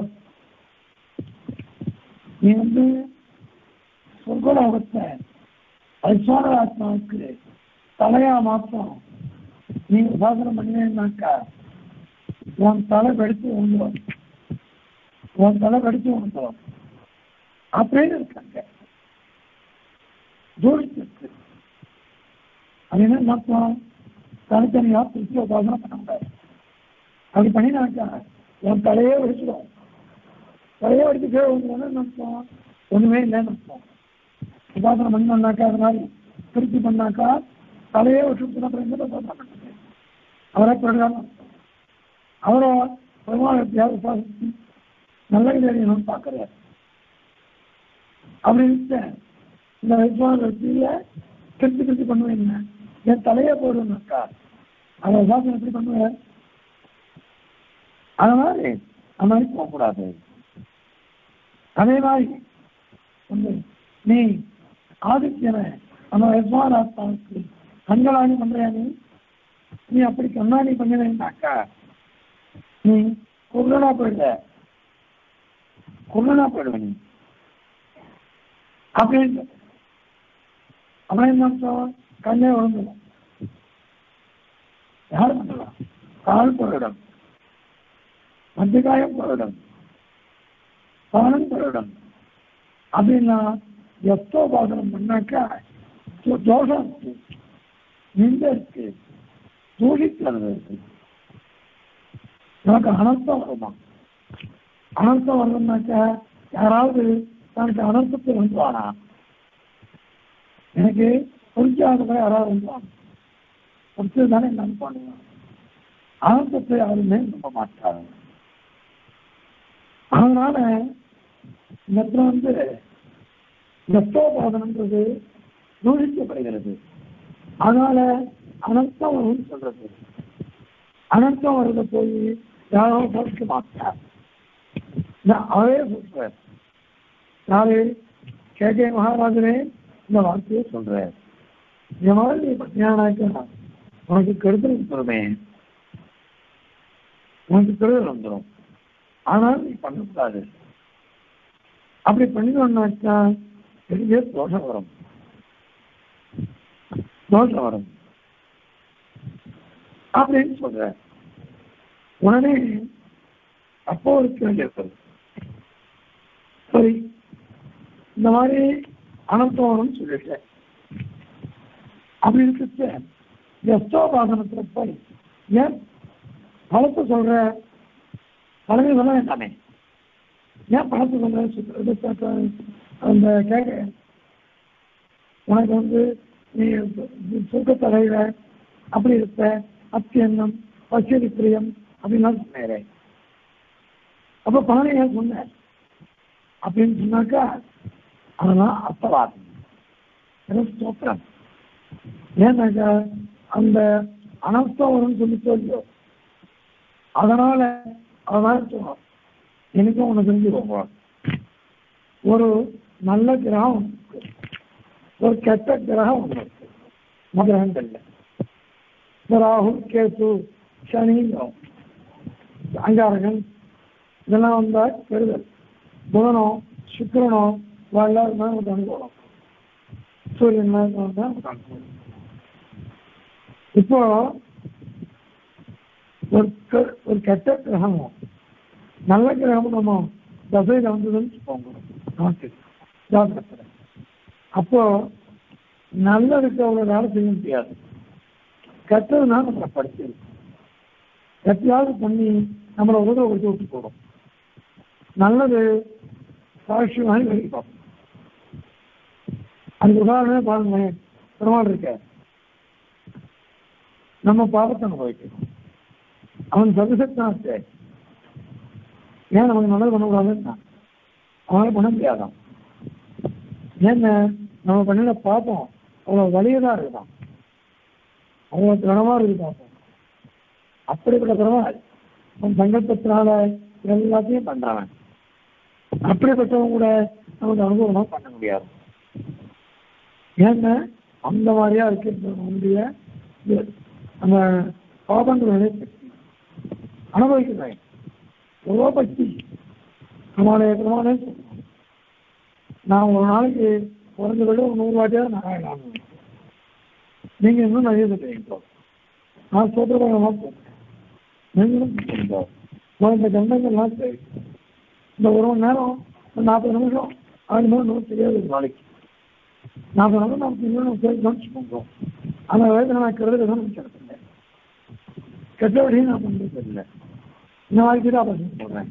நீ வந்து சொர்க்கலோகத்தை ஐஸ்வர ஆத்மாவுக்கு தலையா மாத்தம் நீ உபாசனம் பண்ணினாக்கா உன் தலை கடிச்சு உண்டுவோம் உன் தலை கடிச்சு உண்டுவோம் அப்படின்னு இருக்காங்க ஜோடிச்சிருக்கு அது என்ன மாத்தம் தனித்தனியா பிரிச்சு உபாசனம் பண்ண முடியாது அப்படி பண்ணினாக்கா உன் தலையே வெடிச்சிடும் தலையே வெடிச்சு கீழே வந்துடும் நினைப்போம் ஒண்ணுமே இல்லைன்னு நினைப்போம் உபாசனம் பண்ணாக்கா அது மாதிரி திருச்சி பண்ணாக்கா தலையே விட்டு அப்புறம் எந்த உபாசனம் பண்ணுறது அவரை பிரகாரம் அவரை பெருமாள் எப்படியாவது உபாசிச்சு நல்ல தெரியணும்னு பார்க்குறாரு அப்படின்னு இந்த விஸ்வாசத்தில திருப்பி திருப்பி பண்ணுவீங்க என் தலையை போடுனாக்கா அதை உபாசனம் எப்படி பண்ணுவேன் அது மாதிரி அந்த மாதிரி போகக்கூடாது அதே மாதிரி வந்து நீ ஆதித்யனை அந்த விஸ்வாராத்மாவுக்கு கண்களாணி பண்றியா நீ நீ அப்படி கண்ணாடி பண்ணினாக்கா நீ குருடனா போயிடுற குருடனா போயிடுவ நீ அப்படின்னு அப்படின்னு அர்த்தம் கண்ணே உழந்துடும் யார் பண்ணலாம் கால் போயிடும் மத்தியகாயம் போயிடும் பலன் பெறணும் அப்படின்னா எஸ்தோபாசனம் பண்ணாக்கா தோ- தோஷம் இருக்கு நிந்த இருக்கு தூஷிக்கிறது இருக்கு எனக்கு அனர்த்தம் வருமா அனர்த்தம் வரணும்னாக்கா யாராவது தனக்கு அனர்த்தத்தை வந்துவானா எனக்கு புரிஞ்சாதவங்க யாராவது வந்துவாங்க புரிச்சது தானே என்ன பண்ணுவாங்க அனர்த்தத்தை யாருமே நம்ப மாட்டாங்க அதனால இந்த இடத்துல வந்து ரத்தோபாதனன்றது தூஷிக்கப்படுகிறது அதனால அனர்த்தம் வரும்னு சொல்றது அனர்த்தம் வர்றத போய் யாரோ பொறுக்க மாட்டார் நான் அவரே சொல்றார் யாரு கே கே மகாராஜரே இந்த வார்த்தையை சொல்றார் இந்த மாதிரி நீ பத்தியானாக்கா உனக்கு கெடுதல் வந்துருமே உனக்கு கெடுதல் வந்துடும் ஆனால் நீ பண்ணக்கூடாது அப்படி பண்ணினோம்னாக்கா பெரிய தோஷம் வரும் தோஷம் வரும் அப்படின்னு சொல்ற உடனே அப்போ ஒரு கேள்வி ஏற்படுது சரி இந்த மாதிரி அனந்தம் வரும்னு சொல்லிட்டேன் அப்படி இருக்கிற எஸ்தோபாசனத்துல போய் ஏன் பழத்தை சொல்ற பழமை சொல்ல வேண்டாமே ஏன் பழத்தை சொல்ற சுத்த- சுத்த- அந்த கேட்க உனக்கு வந்து நீ தூக்கத்தலையில அப்படி இருப்ப அத்தியன்னம் பசியதி பிரியம் அப்படின்லாம் சொன்னேன் அப்ப பழனி ஏன் சொன்னேன் அப்படின்னு சொன்னாக்கா அதெல்லாம் அர்த்தவாதம் அது ஸ்தோத்திரம் ஏன்னாக்கா அந்த அனர்த்தம் வரும்னு சொல்லி சொல்லியோ அதனால அதான் சொல்றோம் எனக்கும் ஒண்ணு தெரிஞ்சுக்கோங்க ஒரு நல்ல கிரகம் இருக்கு. ஒரு கெட்ட கிரகம் ஒண்ணு இருக்கு மகிரகங்கள்ல இந்த ராகு கேது சனிங்கிறோம் அங்காரகன் இதெல்லாம் வந்தா கெடுதல் புதனோ சுக்கிரனோ எல்லாருமே நமக்கு அனுகூலம் சூரியன் வந்தா நமக்கு அனுகூலம் இப்போ ஒரு கெ- ஒரு கெட்ட கிரகமும் நல்ல கிரகமும் நம்ம தசையில வந்ததுன்னு வச்சுக்கோங்க நமக்கு ஜாதகத்துல அப்போ நல்லதுக்கு அவ்வளவு வேலை செய்ய முடியாது கெட்டதுனா நம்மளை படிச்சிருக்கு எத்தையாவது பண்ணி நம்மளை உதவ கொடுத்து விட்டு போடும் நல்லது சாட்சி வாங்கி வெளியே பார்ப்போம் அதுக்கு உதாரணமே பாருங்களேன் பெருமாள் இருக்க நம்ம பாவத்தை அனுபவிக்கணும் அவன் சர்வசக்தாச்சு ஏன் நமக்கு நல்லது பண்ணக்கூடாதுன்னா அவனால பண்ண முடியாதான் ஏன்னா நம்ம பண்ணின பாப்போம் அவ்வளோ வலியதா இருக்குதான் அவ்வளோ திறமா இருக்கு பாப்போம் அப்படிப்பட்ட பெருமாள் அவன் சங்கல்பத்தினால எல்லாத்தையும் பண்றான் அப்படிப்பட்டவங்க கூட நமக்கு அனுபவமா பண்ண முடியாது ஏன்னா அந்த மாதிரியா இருக்கிற நம்முடைய இது. அந்த பாபங்களை அனுபவிக்கிறேன் எவ்வளோ பக்தி பிரமாண பிரமாணே சொல்றோம் நான் ஒரு நாளைக்கு குறைஞ்ச விட ஒரு நூறு வாட்டியாவது நாராயணம் நீங்க இன்னும் நிறைய சொல்றீங்க நான் சோதரமாக போகிறேன் நீங்களும் சொல்றீங்க. நான் இந்த கண்டங்கள்லாம் சரி இந்த ஒரு மணி நேரம் ஒரு நாற்பது நிமிஷம் ஆறு மணி நேரம் தெரியாது ஒரு நாளைக்கு நாற்பது நிமிஷம் நாற்பது நிமிஷம் சரி கவனிச்சு பண்ணுறோம் அந்த வயதில் நான் கருதுல தான் நினைக்கிறது இல்லை கெட்ட வழியும் நான் பண்ணுறது இல்லை இந்த மாதிரி கீதாபாசனம் சொல்கிறேன்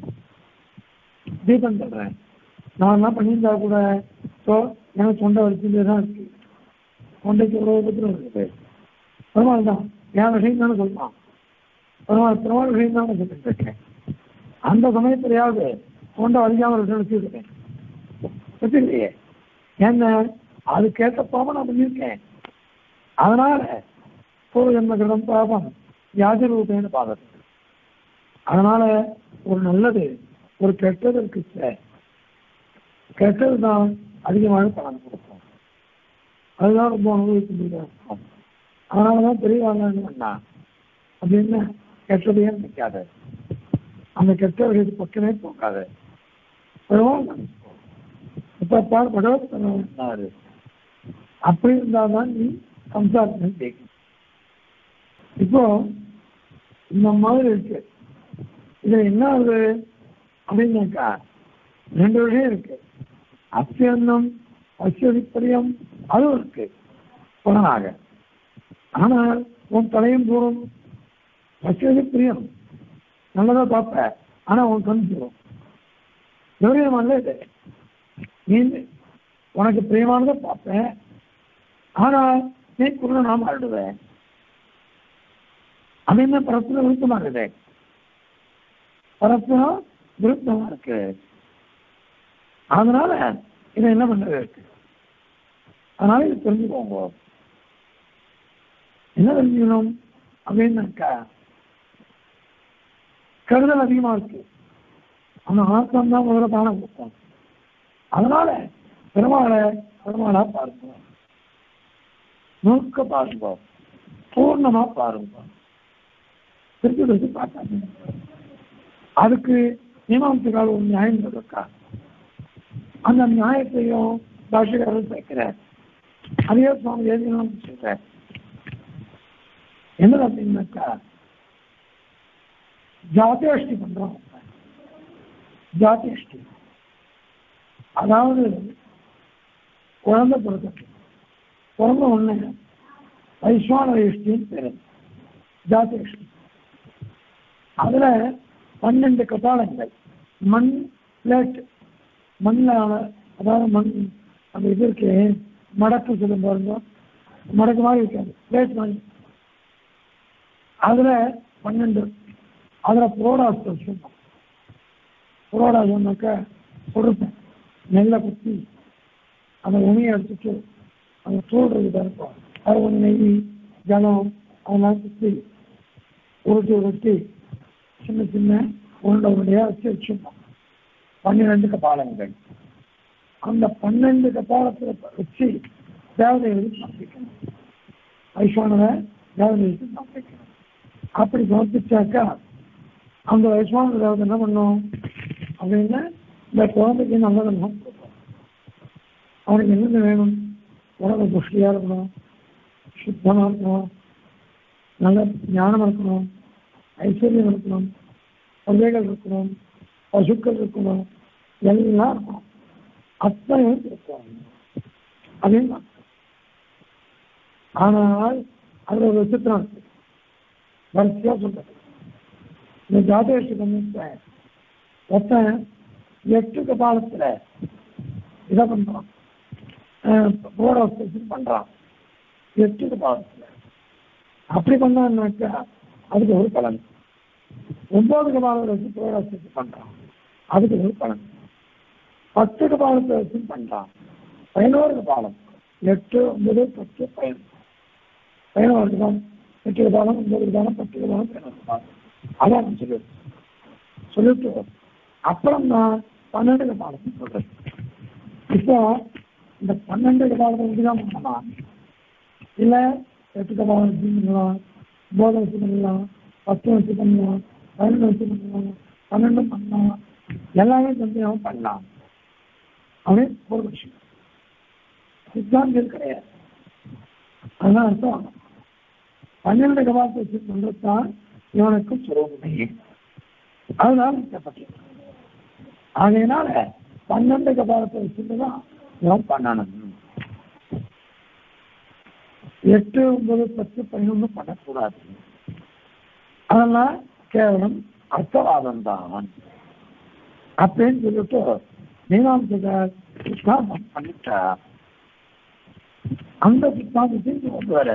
தீபம் சொல்கிறேன் நான் என்ன பண்ணியிருந்தா கூட ஸோ எனக்கு தொண்டை வலிச்சுட்டே தான் இருக்கு தொண்டைக்கு ஒரு உபத்திரம் இருக்குது பெருமாள் தான் என் விஷயம் தானே சொல்லுவான் பெருமாள் பெருமாள் விஷயம் தான் நான் சொல்லிட்டு இருக்கேன் அந்த சமயத்திலேயாவது தொண்டை வலிக்காமல் விட்டு வச்சுருக்கேன் வச்சிருக்கலையே என்ன அதுக்கேற்ற பாவம் நான் பண்ணியிருக்கேன் அதனால பூர்வ ஜென்ம கிருதம் பாபம் வியாதி ரூபேன்னு பாதம் அதனால ஒரு நல்லது ஒரு கெட்டது இருக்கு சார் கெட்டது தான் அதிகமாக பலன் கொடுக்கும் அதுதான் ரொம்ப அனுபவிக்க முடியாது அதனால தான் பெரியவாங்க என்ன பண்ணா அப்படின்னு கெட்டதையே நிற்காத அந்த கெட்ட விஷயத்து பக்கமே போகாத பெருமாள் இப்ப பார் பகவத் அப்படி இருந்தால்தான் நீ சம்சாரத்தை கேட்கும் இப்போ இந்த மாதிரி இருக்கு இதுல என்ன ஆகுது அப்படின்னாக்கா ரெண்டு விஷயம் இருக்கு அத்தியந்தம் அஸ்வதிப்பரியம் அதுவும் இருக்கு புலனாக ஆனால் உன் தலையும் தூரம் அஸ்வதி பிரியம் நல்லதா பார்ப்ப ஆனா உன் கண் தூரம் விவரியம் அல்ல இது நீ உனக்கு பிரியமானதை பார்ப்பேன் ஆனா நீ குருட நான் மாறிடுவேன் அது என்ன பரஸ்பர விருத்தமா இருக்குது பரஸ்பரம் விருத்தமா இருக்கு அதனால இதை என்ன பண்றது இருக்கு அதனால இது தெரிஞ்சுக்கோங்க என்ன தெரிஞ்சுக்கணும் அப்படின்னாக்கா கருதல் அதிகமா இருக்கு அந்த ஆக்கம் தான் முதல்ல தானம் கொடுக்கும் அதனால பெருமாளை பெருமாளா பாருங்க நூக்க பாருங்க பூர்ணமா பாருங்க திருப்பி திருப்பி பார்த்தாங்க அதுக்கு மீமாம்சகால் ஒரு நியாயம் இருக்கா அந்த நியாயத்தையும் பாஷகாரர் சேர்க்கிறார் அதையே சுவாமி எழுதினாலும் சொல்றார் என்ன அப்படின்னாக்கா ஜாத்தியஷ்டி பண்றோம் ஜாத்தியஷ்டி அதாவது குழந்தை பிறக்கிறது பிறந்த ஒண்ணு வைஸ்வான இஷ்டின்னு பேரு ஜாத்தியஷ்டி அதுல பன்னெண்டு கபாலங்கள் மண் பிளேட் மண்ணால அதாவது மண் அந்த இது இருக்கு மடக்கு சொல்லும் பாருங்க மடக்கு மாதிரி இருக்காது பிளேட் மாதிரி அதுல பன்னெண்டு அதுல புரோடாஸ்தம் சொல்லுவோம் புரோடா சொன்னாக்க கொடுப்பேன் நெல்லை குத்தி அந்த உணியை எடுத்துட்டு அந்த தூள் இருக்குது இருக்கும் அது கொஞ்சம் நெய் ஜலம் அதெல்லாம் குத்தி உருட்டி உருட்டி சின்ன சின்ன உருண்டை உருண்டையாக வச்சு வச்சுருப்போம் பன்னிரெண்டு கபாலங்கள் அந்த பன்னெண்டு கபாலத்தில் வச்சு தேவதைகளுக்கு சமர்ப்பிக்கணும் வைஸ்வானவை தேவதைகளுக்கு சமர்ப்பிக்கணும் அப்படி சமர்ப்பிச்சாக்கா அந்த வைஸ்வான தேவதை என்ன பண்ணும் அப்படின்னா இந்த குழந்தைக்கு நல்லதை நம்ம கொடுப்போம் அவனுக்கு என்னென்ன வேணும் உடம்பு புஷ்டியாக இருக்கணும் சுத்தமாக இருக்கணும் நல்ல ஞானம் இருக்கணும் ஐஸ்வர்யம் இருக்கணும் குழந்தைகள் இருக்கணும் பசுக்கள் இருக்கணும் எல்லாம் இருக்கணும் அத்தனையும் இருக்கும் அதே தான் ஆனால் அதுல ஒரு விசித்திரம் இருக்கு வரிசையா சொல்றது இந்த ஜாதகத்தை பண்ணிட்ட ஒருத்தன் எட்டு கபாலத்துல இதை பண்றான் போர்ட் பண்றான் எட்டு கபாலத்துல அப்படி பண்ணான்னாக்கா அதுக்கு ஒரு பலன் ஒன்பது கபாலத்தை வச்சு போராட்டத்தை பண்றான் அதுக்கு ஒரு பலன் பத்து கபாலத்தை வச்சு பண்றான் பதினோரு கபாலம் எட்டு ஒன்பது பத்து பதினொன்று பதினோரு கபாலம் எட்டு கபாலம் ஒன்பது கபாலம் பத்து கபாலம் பதினோரு கபாலம் அதான் சொல்லு சொல்லிட்டு அப்புறம் தான் பன்னெண்டு கபாலத்தை சொல்றது இப்போ இந்த பன்னெண்டு கபாலத்தை இப்படிதான் பண்ணலாம் இல்ல எட்டு கபாலம் வச்சு பண்ணலாம் ஒன்பது வச்சு பண்ணலாம் பத்து வச்சு பண்ணலாம் பதினொன்று வச்சு பண்ணலாம் பன்னெண்டு பண்ணலாம் எல்லாமே தந்தியாவும் பண்ணலாம் அப்படின்னு ஒரு விஷயம் சித்தாந்தம் கிடையாது அதான் அர்த்தம் பன்னெண்டு கபாலத்தை வச்சு பண்றதுதான் இவனுக்கு சுரூபமே அதனால விற்கப்பட்டிருக்கு அதனால பன்னெண்டு கபாலத்தை வச்சுட்டுதான் இவன் பண்ணணும் எட்டு ஒன்பது பத்து பதினொன்று பண்ணக்கூடாது அதெல்லாம் கேவலம் அர்த்தவாதம் தான் அப்படின்னு சொல்லிட்டு மீனாம்சகர் சித்தாந்தம் பண்ணிட்டா அந்த சித்தாந்தத்தையும் கொண்டு வர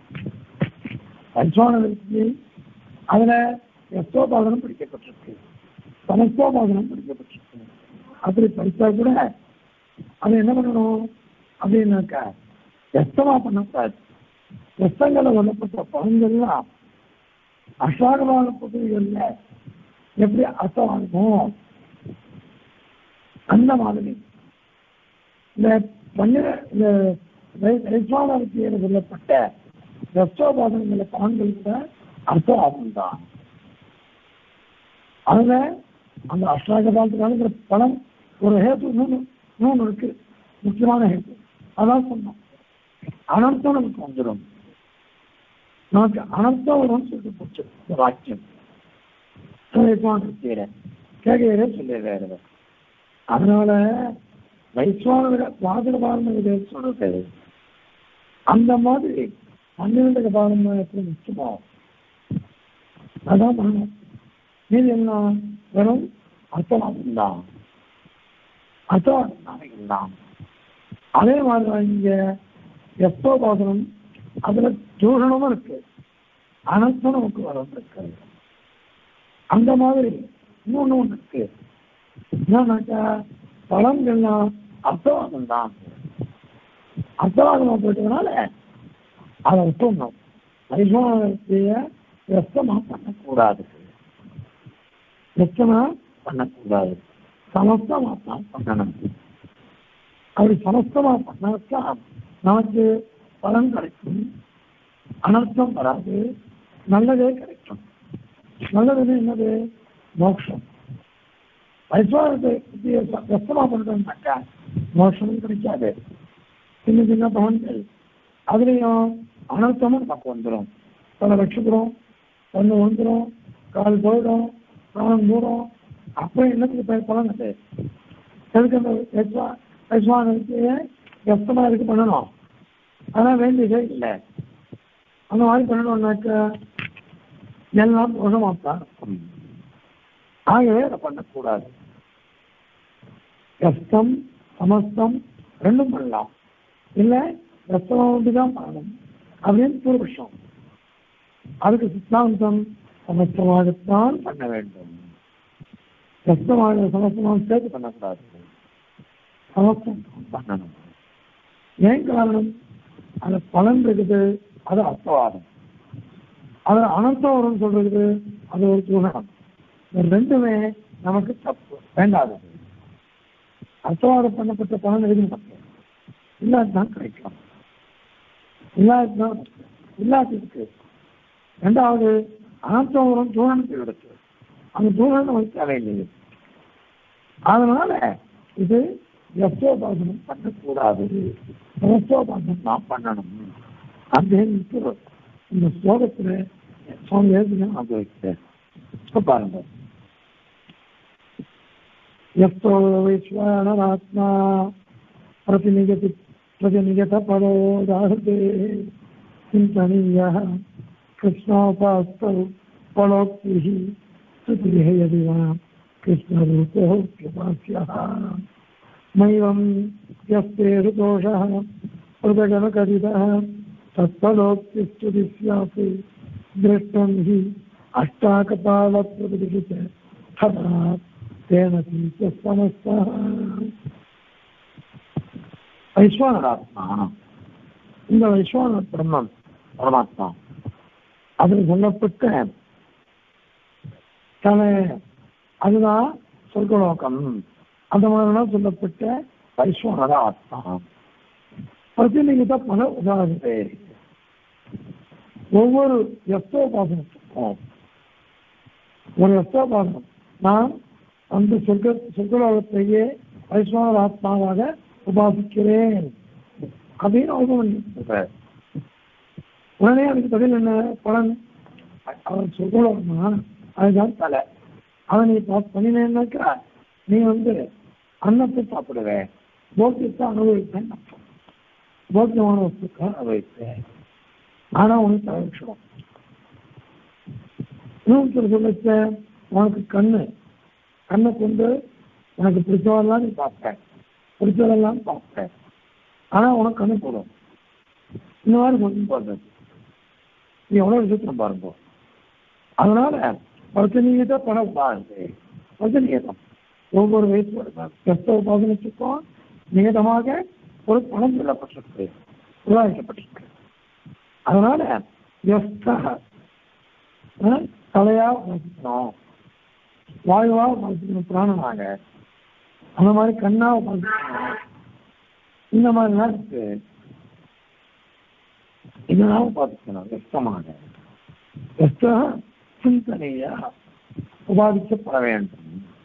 பஞ்சானதற்கு அதுல எஸ்தோபாதனம் படிக்கப்பட்டிருக்கு சமஸ்தோபாதனம் படிக்கப்பட்டிருக்கு அப்படி படித்தா கூட அது என்ன பண்ணணும் அப்படின்னாக்கா எஸ்தமா பண்ணக்கூடாது எஸ்தங்களை சொல்லப்பட்ட பலன்கள்லாம் அசாகமான பகுதிகளில் எப்படி அர்த்தமாகுமோ அந்த மாதிரி இந்த பன்னிர இந்த வைஸ்வானத்தியில் சொல்லப்பட்ட ரஸ்தோபாதனங்கள பலன்கள் கூட அர்த்தவாதம் தான் அதுல அந்த அஷ்டாகபாலத்துக்கான பலன் ஒரு ஹேத்து இன்னொன்று இன்னொன்று இருக்கு முக்கியமான ஹேத்து அதான் சொன்னோம் அனர்த்தம் நமக்கு வந்துடும் நமக்கு அனர்த்தம் வரும்னு சொல்லிட்டு போச்சு இந்த வாக்கியம் கேட்கிறே சொல்லிடுறாரு அதனால வைஸ்வான வாசக பாரம் சொல்றது அந்த மாதிரி பன்னிரெண்டு பாரம் எப்படி முக்கியமோ அதான் பண்ணணும் மீது என்ன வெறும் அர்த்தமாகும் தான் அர்த்தமாகும் தான் அதே மாதிரி தான் இங்க எஸ்தோபாசனம் அதுல தூஷணமும் இருக்கு அனர்த்தம் நமக்கு வரம் இருக்கு அந்த மாதிரி இன்னொன்னு ஒண்ணு இருக்கு என்னன்னாக்கா பழங்கள்லாம் அர்த்தவாதம் தான் அர்த்தவாதமா போயிட்டதுனால அதை விட்டுணும் வைஷ்ணவத்தைய வெப்பமா பண்ணக்கூடாது வெப்பமா பண்ணக்கூடாது சமஸ்தமா தான் பண்ணணும் அப்படி சமஸ்தமா பண்ணாக்கா நமக்கு பலன் கிடைக்கும் அனர்த்தம் வராது நல்லதே கிடைக்கும் நல்லது என்னது மோட்சம் வைஸ்வாரத்தை வெப்பமா பண்ணிட்டோம்னாக்கா மோட்சமும் கிடைக்காது சின்ன சின்ன பவன்கள் அதுலேயும் அனர்த்தமும் நமக்கு வந்துடும் பல லட்சக்கிறோம் ஒன்று வந்துடும் கால் போயிடும் பிராணம் தூரம் அப்புறம் என்னத்துக்கு ப- பலன் அது எதுக்கு அந்த வைஸ்வா வைஸ்வானத்துக்கு வெப்பமாக இருக்கு பண்ணணும் ஆனால் வேண்டியதே இல்லை அந்த மாதிரி பண்ணணும்னாக்கா எல்லாம் தோஷமாத்தான் இருக்கும் ஆகவே அதை பண்ணக்கூடாது கஷ்டம் சமஸ்தம் ரெண்டும் பண்ணலாம் இல்லை ரத்தம் தான் பண்ணணும் அப்படின்னு பூர்வபட்சம் அதுக்கு சித்தாந்தம் சமஸ்தமாகத்தான் பண்ண வேண்டும் ரத்தமாக சமஸ்தமாக சேர்த்து பண்ணக்கூடாது சமஸ்தம் பண்ணணும் ஏன் காரணம் அது பலன் இருக்குது அது அர்த்தவாதம் அது அனர்த்தம் வரும்னு சொல்றது அது ஒரு துணம் இந்த ரெண்டுமே நமக்கு தப்பு வேண்டாதது அர்த்தவாதம் பண்ணப்பட்ட பலன் எதுவும் தப்பு இல்லாதான் கிடைக்கும் இல்லாதான் இல்லாததுக்கு ரெண்டாவது அனர்த்தம் வரும் தூரணத்தை எடுத்து அந்த தூரணம் நமக்கு தேவையில்லை அதனால இது யசோபாசனம் பண்ணக்கூடாது யசோபாசனம் தான் பண்ணணும் அப்படின்னு இந்த ஸ்லோகத்துல சுவாமி எழுதுங்க அது வைக்கிறேன் இப்ப பாருங்க यस्तो वैश्वानरात्मा प्रतिनिगति प्रतिनिगतपरो दाहते चिन्तनीयः कृष्णोपास्तौ फलोक्तिः स्तुतिः यदि वा कृष्णरूपोऽप्युपास्यः नैवं यस्ते ऋतोषः पृथगनकथितः तत्फलोक्तिस्तुति स्यात् दृष्टं हि अष्टाकपालप्रतिष्ठित तथा तेन समस्तः வைஸ்வானராத்மா இந்த வைஸ்வான பிரம்மம் பரமாத்மா அதில் சொல்லப்பட்ட தலை அதுதான் சொர்க்கலோகம் அந்த மாதிரிலாம் சொல்லப்பட்ட வைஸ்வானர ஆத்மா பிரதிநிகித பல உதாரணத்தை ஒவ்வொரு எஸ்தோபாசனத்துக்கும் ஒரு எஸ்தோபாசனம் நான் அந்த சொர்க்க சொர்க்கலோகத்தையே வைஸ்வர ஆத்மாவாக உபாசிக்கிறேன் அப்படின்னு அவங்க பண்ணிருக்கார். உடனே அதுக்கு பதில் என்ன பலன் அவன் சொர்க்கலோகமா அதுதான் தலை அவன் நீ பார்த்து பண்ணினேன்னாக்கா நீ வந்து அன்னத்தை சாப்பிடுவ போக்கியத்தை அனுபவிப்பேன் அர்த்தம் போக்கியமான வஸ்துக்களை அனுபவிப்பேன் ஆனா உனக்கு தவிர்க்கணும் இன்னொருத்தர் சொல்லிச்ச உனக்கு கண்ணு கண்ணை கொண்டு உனக்கு பிடிச்சவெல்லாம் நீ பார்ப்ப பிடிச்சதெல்லாம் பார்ப்ப ஆனா உனக்கு கண்ணு போடும் இந்த மாதிரி கொஞ்சம் பாருங்க நீ எவ்வளவு விஷயத்துல பாருங்க அதனால பிரச்சனைகிட்ட பணம் பாருங்க பிரச்சனைகிட்டம் ஒவ்வொரு வயசு கிறிஸ்தவ பாசனத்துக்கும் நியதமாக ஒரு பணம் சொல்லப்பட்டிருக்கு உருவாக்கப்பட்டிருக்கு அதனால எஸ்தக அஹ், தலையா வசிக்கணும் வாயுவா வசிக்கணும் பிராணனாக அந்த மாதிரி கண்ணா வசிக்கணும் இந்த மாதிரிலாம் இருக்கு இதெல்லாம் பார்த்துக்கணும் வெப்பமாக வெப்ப சிந்தனையா உபாதிக்கப்பட வேண்டும்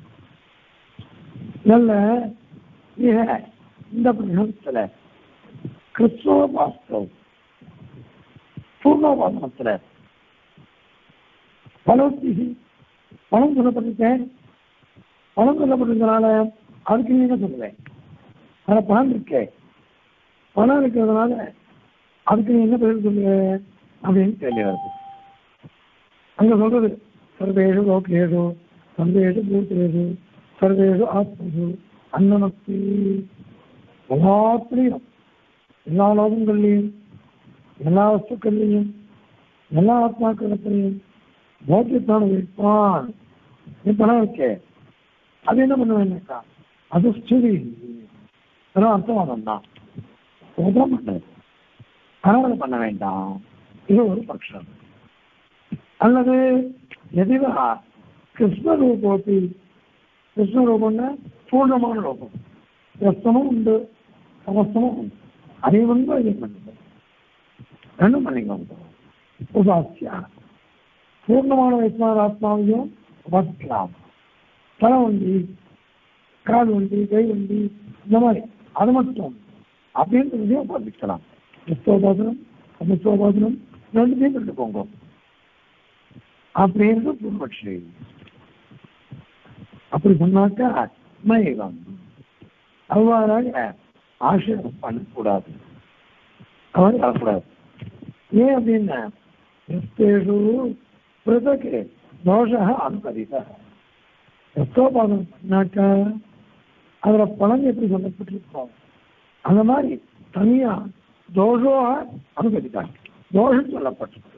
நல்ல மிக இந்த பிரகத்துல கிறிஸ்துவ பாஸ்தவ் பூர்ணோபாசனத்துல பலோக்தி பணம் சொல்லப்பட்டிருக்கேன் பணம் சொல்லப்பட்டிருக்கனால அதுக்கு நீ என்ன சொல்லுவேன் அதில் பணம் இருக்கே பணம் இருக்கிறதுனால அதுக்கு நீ என்ன பதில் சொல்லுவ அப்படின்னு கேள்வி வருது அங்க சொல்றது சர்வேஷு லோகேஷு சர்வேஷு பூத்தேஷு சர்வேஷு ஆத்மசு அன்னமஸ்தி எல்லாத்துலேயும் எல்லா லோகங்கள்லையும் எல்லா வஸ்துக்கள்லையும் எல்லா ஆத்மாக்களத்திலையும் போக்கியத்தான இருப்பான் நீ பணம் இருக்கே அது என்ன பண்ணுவேன்னாக்கா அது ஸ்துதி அதெல்லாம் அர்த்தவாதம் தான் சோதனம் பண்ணது கணவனை பண்ண வேண்டாம் இது ஒரு பட்சம் அல்லது எதிவா கிருஷ்ண ரூபோப்பி கிருஷ்ண ரூபம்னா பூர்ணமான ரூபம் ரஸ்தமும் உண்டு சமஸ்தமும் உண்டு அதை வந்து அதை பண்ணுது ரெண்டும் பண்ணிக்கோங்க உபாசியா பூர்ணமான வைஷ்ணவர் ஆத்மாவையும் உபாசிக்கலாம் தலை வண்டி கால் வண்டி கை வண்டி இந்த மாதிரி அது மட்டும் அப்படின்றதையும் உபாசிக்கலாம் கிறிஸ்தோபாசனம் சமஸ்தோபாசனம் ரெண்டுத்தையும் எடுத்துக்கோங்க அப்படின்னு பூர்வட்சி அப்படி சொன்னாக்கா மயகம் அவ்வாறாக ஆசிரியம் பண்ணக்கூடாது அவர் வரக்கூடாது ஏன் அப்படின்னா எஸ்தேஷு பிறகு தோஷ அனுபதித எஸ்தோபாதம் பண்ணாக்கா அதுல பலன் எப்படி சொல்லப்பட்டிருக்கோம் அந்த மாதிரி தனியா தோஷோ அனுபதித்தாங்க தோஷம் சொல்லப்பட்டிருக்கு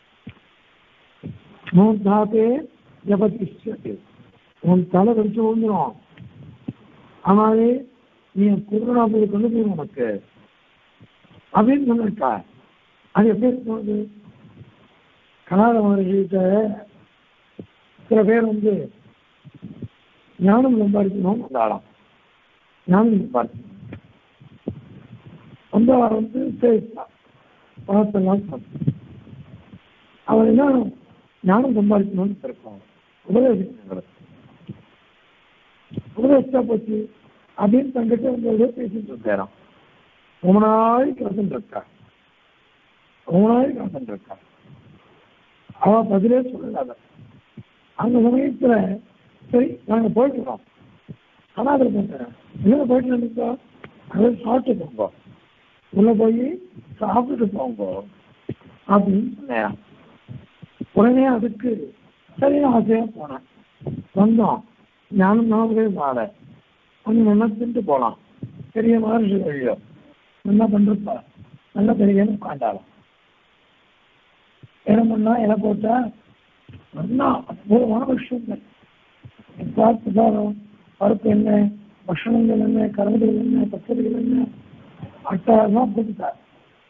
மூர்தாத்தே ஜபதிஷ்யது உன் தலை வெடிச்சு விழுந்துடும் ஆனாலே நீ குருநாபதி கொண்டு போயிடும் உனக்கு அப்படின்னு சொன்னிருக்கா அது எப்படி இருக்கும் கனாத மகர்ஷிகிட்ட சில பேர் வந்து ஞானம் சம்பாதிக்கணும் வந்தாலாம் ஞானம் சம்பாதிக்கணும் வந்தவர் வந்து சேவித்தான் பணத்தெல்லாம் சாப்பிட்டு அவர் என்ன ஞானம் சம்பாதிக்கணும்னு இருப்பாங்க உபதேசிக்கிறாங்க உபதேசிச்சா போச்சு அப்படின்னு தங்கிட்ட வந்து பேசிட்டு இருக்காராம் ரொம்ப நாளைக்கு கலந்துட்டு இருக்கா ரொம்ப நாளைக்கு கலந்துட்டு இருக்கா அவ பதிலே சொல்லல அந்த சமயத்துல சரி நாங்க போயிட்டுறோம் அனாதர் பண்றேன் எங்க போயிட்டு இருந்தோம் அதை சாப்பிட்டு போங்க உள்ள போய் சாப்பிட்டுட்டு போங்க அப்படின்னு சொன்னேன் உடனே அதுக்கு சரி நான் ஆசையா போனேன் வந்தோம் ஞானம் நாமளே மாற கொஞ்சம் நல்லா தின்ட்டு போகலாம் பெரிய மகர்ஷி வழியோ என்ன பண்றப்பா நல்ல பெரியன்னு உட்காண்டாலும் என்ன பண்ணா இலை போட்டா நல்லா அற்புதமான விஷயங்கள் பார்த்து சாதம் பருப்பு என்ன பக்ஷணங்கள் என்ன கரண்டுகள் என்ன பச்சடிகள் என்ன அட்டாதான் போட்டுட்டார்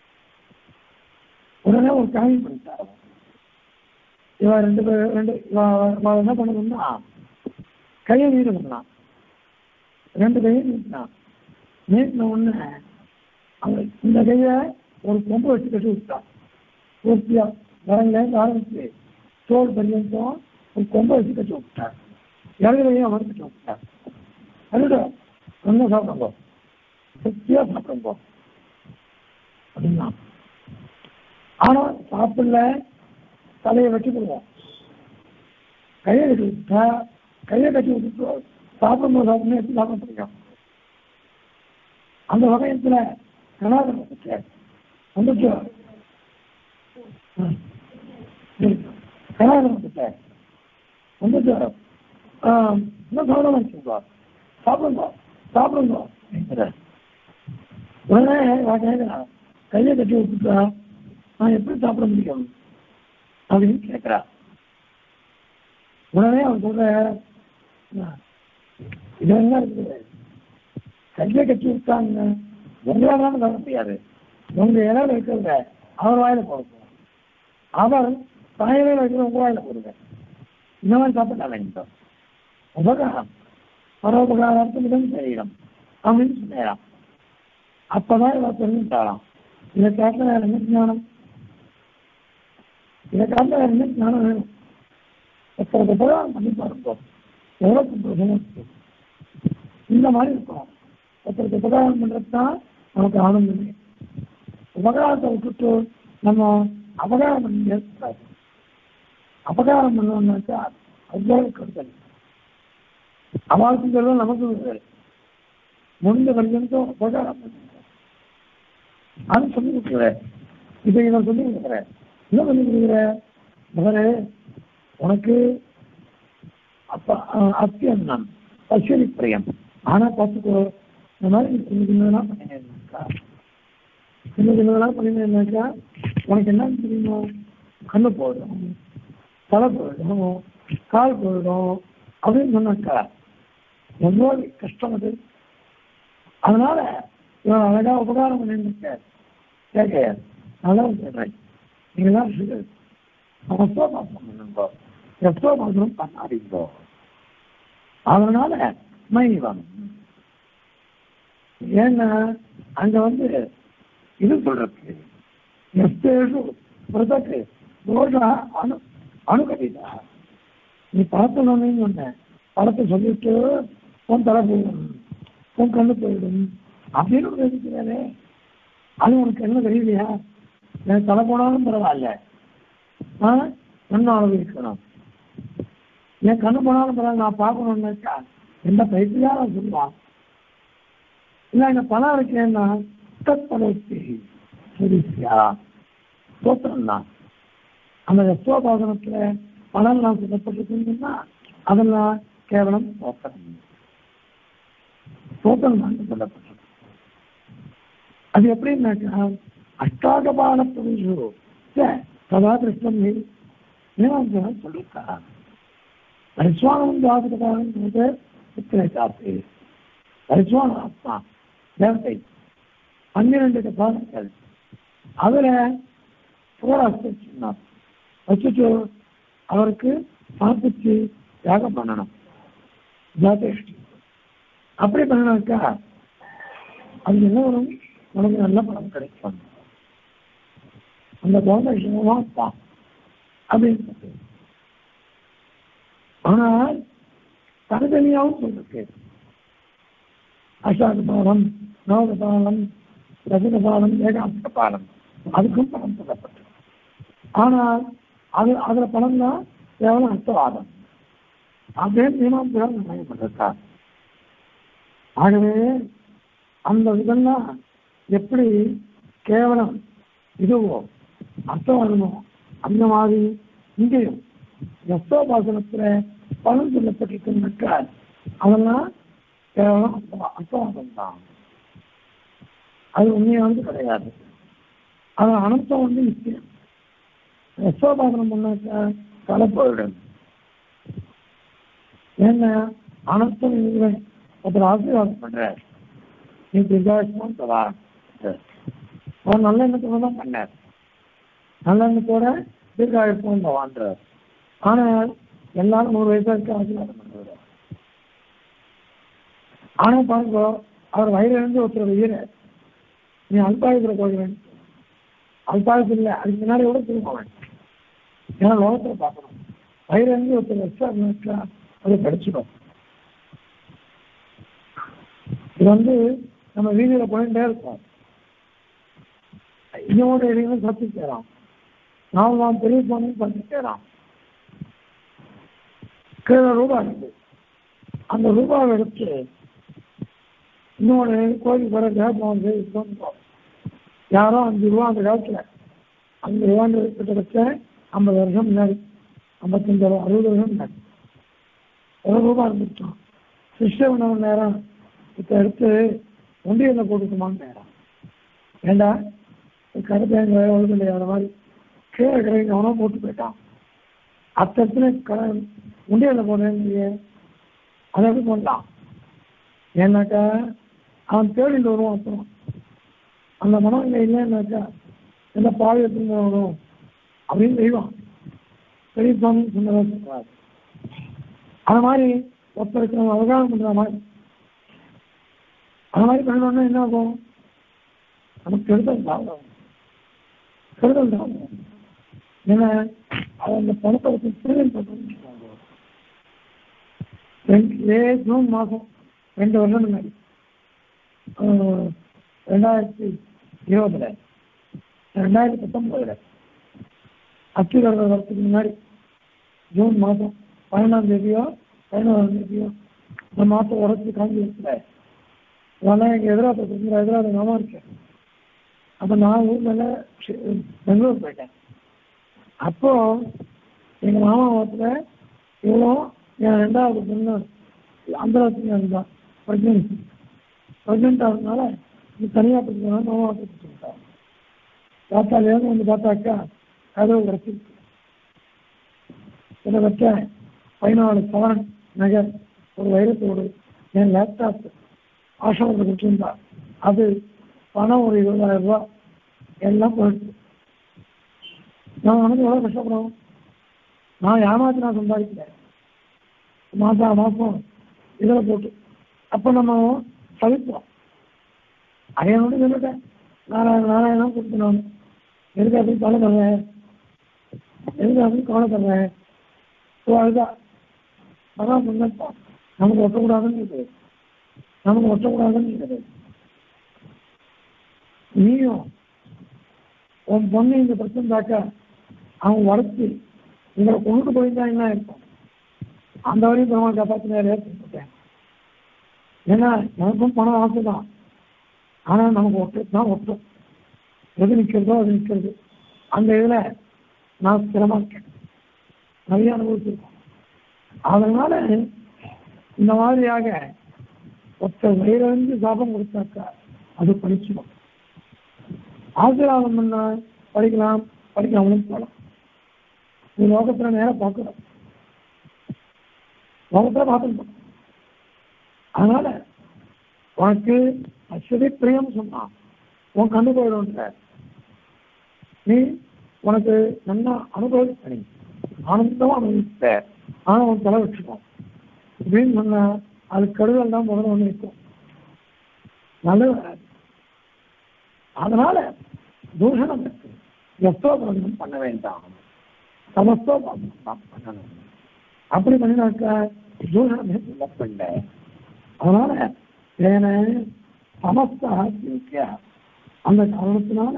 உடனே ஒரு காயம் பண்ணிட்டார் இவன் ரெண்டு பேர் ரெண்டு இவன் என்ன பண்ணணும்னா கையை நீட்டு பண்ணான் ரெண்டு கையும் நீட்டினான் நீட்டின உடனே அவன் இந்த கையை ஒரு கொம்பு வச்சு கட்டி விட்டான் பூர்த்தியா வரங்கலேருந்து ஆரம்பிச்சு தோல் பரியந்தம் ஒரு கொம்பை வச்சு கட்டி விட்டார் இறகுலையும் அவர் கட்டி விட்டார் அதுடா நல்லா சாப்பிடுங்க திருப்தியா சாப்பிடுங்க அப்படின்னா ஆனா சாப்பிடல தலையை வெட்டி போடுவோம் கையை கட்டி விட்டா கையை கட்டி விட்டுட்டு சாப்பிடும்போது சாப்பிடணும் எப்படி சாப்பிட முடியும் அந்த வகையத்துல கனாதன் வந்துட்டு கனாதன் வந்துட்ட வந்துட்டு இன்னும் சாப்பிட வச்சுக்கோ சாப்பிடுங்க சாப்பிடுங்க உடனே நான் கேட்கிறேன் கையை கட்டி விட்டுட்டா நான் எப்படி சாப்பிட முடியும் அப்படின்னு கேட்கிறா உடனே அவன் சொல்ற இது என்ன இருக்குது கையை கட்டி விட்டாங்க உங்களால தர முடியாது உங்க இலையில இருக்கிறத அவர் வாயில போடுங்க அவர் தாயில வைக்கிற உங்க வாயில போடுங்க இந்த மாதிரி சாப்பிட்டா வேண்டும் உபகாரம் பரோபகாரத்துக்கு தெரியணும் அப்படின்னு சொன்னாராம் அப்பதான் இவன் தெரிஞ்சுட்டாராம் இதை காட்டில வேற என்ன ஞானம் இதை காட்டில வேற என்ன ஞானம் வேணும் எத்தனை உபகாரம் பண்ணி பாருங்க எவ்வளவு சந்தோஷமா இருக்கு இந்த மாதிரி இருக்கும் ஒருத்தருக்கு உபகாரம் பண்றது தான் நமக்கு ஆனந்தமே உபகாரத்தை விட்டுட்டு நம்ம அபகாரம் பண்ணி ஏற்கக்கூடாது அபகாரம் பண்ணோம்னாக்கா அவ்வளவு கருத்தல் அவளுக்கும் சொல்லுவோம் நமக்கும் சொல்லுவேன் முடிந்த பர்யந்தம் உபகாரம் பண்ணுங்க அது சொல்லி கொடுக்குறேன் இதை நான் சொல்லி கொடுக்குறேன் என்ன சொல்லி கொடுக்குறேன் மகனே உனக்கு அப்ப அத்தியன்னம் பசுவலி பிரியம் ஆனா பார்த்துக்கோ இந்த மாதிரி நீ சின்ன சின்னதெல்லாம் பண்ணினேன்னாக்கா சின்ன சின்னதெல்லாம் பண்ணினேன்னாக்கா உனக்கு என்ன தெரியுமா கண்ணு போயிடும் தலை போயிடும் கால் போயிடும் அப்படின்னு சொன்னாக்கா எவ்வளோ கஷ்டம் அது அதனால இவன் அழகா உபகாரம் பண்ணிட்டு கேட்க நல்லா சொல்றேன் நீங்களாம் சமஸ்தோபாசனம் பண்ணுங்க எஸ்தோபாசனம் பண்ணாதீங்கோ அதனால மைவம் ஏன்னா அங்க வந்து இது சொல்றது எஸ்தேஷு பிரதக்கு தோஷா அணு அணுகதிதா நீ பழத்தணும்னு சொன்னேன் பழத்தை சொல்லிட்டு உன் தலை போயிடும் உன் கண்ணு போயிடும் அப்படின்னு ஒரு இருக்கிறாரே அது உனக்கு என்ன தெரியலையா எனக்கு தலை போனாலும் பரவாயில்ல ஆ கண்ணு அளவு இருக்கணும் என் கண்ணு போனாலும் பரவாயில்ல நான் பார்க்கணும்னாக்கா எந்த பயிற்சியா நான் சொல்லுவான் இல்லை இந்த பணம் இருக்கேன்னா தற்பலத்தை சரிசியா தோத்திரம் தான் அந்த யசோபாசனத்துல பணம்லாம் சொல்லப்பட்டிருக்குன்னா அதெல்லாம் கேவலம் தோத்திரம் தோத்திரம் தான் சொல்லப்பட்டிருக்கு அது எப்படின்னாக்கா அஷ்டாகபால புருஷோ சதா கிருஷ்ணன் ஏன் சொல்லியிருக்கா பரிசுவானம் ஜாதகபாலன்றது இத்தனை காப்பு பரிசுவான ஆத்மா தேவதை பன்னிரண்டு கபாலங்கள் அதுல புகழாஸ்து சொன்னார் வச்சுட்டு அவருக்கு சமர்ப்பிச்சு தியாகம் பண்ணணும் ஜாதேஷ்டி அப்படி பண்ணினாக்கா அது என்ன வரும் உனக்கு நல்ல பணம் கிடைக்கும் அந்த குழந்தை விஷயமா இருப்பான் அப்படின்னு ஆனால் தனித்தனியாகவும் சொல்லிருக்கு அஷாக பாலம் நவக பாலம் ரசக பாலம் ஏகாந்த பாலம் அதுக்கும் பணம் சொல்லப்பட்டு ஆனால் அது அதுல பணம் தான் கேவலம் அர்த்தவாதம் அப்படியே மீமாம்சம் நிர்ணயப்பட்டிருக்கா ஆகவே அந்த இதெல்லாம் எப்படி கேவலம் இதுவோ அர்த்தவாதமோ அந்த மாதிரி இங்கேயும் யஸ்தோபாசனத்துல பலன் சொல்லப்பட்டிருக்குன்னாக்கா அதெல்லாம் கேவலம் அர்த்தவா- அர்த்தவாதம் தான் அது உண்மையானது கிடையாது அது அனந்தம் வந்து நிச்சயம் யசோபாசனம் பண்ணாக்கா கலப்போயிடும் ஏன்னா அனந்தம் இல்லை ஒருத்தர் ஆசீர்வாதம் பண்றார் நீ திருதாசனம் தரா அவர் நல்ல எண்ணத்தோட தான் பண்ணார் நல்ல எண்ணத்தோட தீர்காயுஷம் வாழ்ந்தார் ஆனால் எல்லாரும் நூறு வயசா இருக்க ஆசீர்வாதம் பண்ணுவார் ஆனா பாருங்க அவர் வயிறிலிருந்து ஒருத்தர் வீர நீ அல்பாயுத்துல போகிறேன் அல்பாயுத்து இல்லை அதுக்கு முன்னாடி கூட திரும்பவேன் ஏன்னா லோகத்துல பார்க்கணும் வயிறிலிருந்து ஒருத்தர் வச்சா இருந்தாக்கா அது கிடைச்சிடும் இது வந்து நம்ம வீதியில போயிட்டே இருக்கோம் இதோட இடையில சத்து சேராம் நாம் நாம் பெரிய போனோம் சத்து சேராம் கீழே ரூபாய் இருக்கு அந்த ரூபாவை எடுத்து இன்னொரு கோயிலுக்கு வர கேட்போம் சொல்லி யாரோ அஞ்சு ரூபா அந்த காலத்தில் அஞ்சு ரூபான்னு கிட்டத்தட்ட ஐம்பது வருஷம் முன்னாடி ஐம்பத்தஞ்சு ரூபா அறுபது வருஷம் முன்னாடி ஒரு ரூபா இருந்துட்டோம் சிஷ்ட உணவு நேரம் இப்போ எடுத்து ஒன்றியில் போட்டுக்குமான்னு நேரம் ஏண்டா கருத்தேங்க ஒழுங்கு இல்லையா அந்த மாதிரி கீழே கிடைக்க அவனோ போட்டு போயிட்டான் அத்தனை க உண்டியலில் போனேன் அதை எப்படி பண்ணலாம் ஏன்னாக்கா அவன் தேடிட்டு வருவான் அப்புறம் அந்த மனம் இங்கே இல்லைன்னாக்கா எந்த பாவி எடுத்துன்னு போகணும் அப்படின்னு செய்வான் பெரிய சுவாமி சொன்னதாக சொல்றாரு அது மாதிரி ஒருத்தருக்கு நம்ம அவகாசம் பண்ற மாதிரி அது மாதிரி பண்ணணும்னா என்ன ஆகும் நமக்கு கெடுதல் தான் ஆகும். கெடுதல் தான் ஆகும். ஏன்னா அவன் அந்த பணத்தை வச்சு திருடன் பண்ணுறோம்னு ரெண்டு மே ஜூன் மாதம் ரெண்டு வருஷம் முன்னாடி ஆஹ், ரெண்டாயிரத்தி இருபதுல ரெண்டாயிரத்தி பத்தொன்பதுல அச்சுதர் வரத்துக்கு முன்னாடி ஜூன் மாதம் பதினொன்றாம் தேதியோ பதினோராம் தேதியோ இந்த மாதம் உடச்சி காஞ்சி வச்சுல அதெல்லாம் எங்கள் எதிராக சுந்தர எதிராக மாமா இருக்கேன் அப்போ நான் ஊர் மேலே பெங்களூர் போயிட்டேன் அப்போ எங்கள் மாமா வீட்டில் இவ்வளோ என் ரெண்டாவது பொண்ணு அந்த தான் ப்ரெக்னென்சி ப்ரெக்னென்ட் ஆகிறதுனால நீ தனியாக படிக்கணும் மாமா படிச்சு விட்டாங்க பார்த்தாலேருந்து வந்து பார்த்தாக்கா கதவு கிடச்சிருக்கு கிட்டத்தட்ட பதினாலு பவன் நகர் ஒரு வைரத்தோடு என் லேப்டாப் ஆசிரமத்தில் கொடுத்துருந்தா அது பணம் ஒரு இருபதாயிரம் ரூபா எல்லாம் போயிடுச்சு நான் வந்து எவ்வளோ கஷ்டப்படுறோம் நான் ஏமாத்தி நான் சம்பாதிக்கல மாதம் மாதம் இதில் போட்டு அப்போ நம்ம சவிப்போம் அதையோட சொல்லிட்டேன் நாராயண நாராயணம் கொடுத்து நான் எதுக்கு அப்படி கவலை தர்றேன் எதுக்கு அப்படி கவலை தர்றேன் ஸோ அதுதான் அதான் முன்னப்பா நமக்கு ஒட்டக்கூடாதுன்னு இருக்குது நமக்கு ஒட்டக்கூடாதுன்னு இருக்குது நீயும் உன் பொண்ணு இந்த பிரச்சனை தாக்க அவன் வளர்த்து இவரை கொண்டு போயிருந்தா என்ன இருக்கும் அந்த வரையும் பெருமாள் காப்பாற்றினார் ஏற்பட்டேன் ஏன்னா எனக்கும் பணம் ஆசை தான் ஆனால் நமக்கு ஒட்டு தான் ஒட்டும் எது நிற்கிறதோ அது நிற்கிறது அந்த இதில் நான் ஸ்திரமாக இருக்கேன் நிறைய அனுபவிச்சிருக்கோம் அதனால இந்த மாதிரியாக ஒருத்தர் வயிறிருந்து சாபம் கொடுத்தாக்கா அது படிச்சிடும் ஆசீர்வாதம் பண்ண படிக்கலாம் படிக்காமலும் போகலாம் நீ லோகத்தில் நேரம் பார்க்குறோம் லோகத்தில் பார்த்துருக்கோம் அதனால உனக்கு அஸ்வதி பிரியம் சொன்னான் உன் கண்ணு போயிடும்ன்ற நீ உனக்கு நல்லா அனுபவிக்க நீ ஆனந்தமா அனுபவித்த ஆனால் அவன் தலை வச்சுக்கோம் அப்படின்னு சொன்னா அது கடுதல் தான் முதல்ல வந்து நிற்கும் நல்லது வராது அதனால தூஷணம் இருக்கு எஸ்தோபரணம் பண்ண வேண்டாம் சமஸ்தோபரணம் தான் பண்ணணும் அப்படி பண்ணினாக்கா தூஷணமே பண்ண அதனால ஏன சமஸ்தா அந்த காரணத்தினால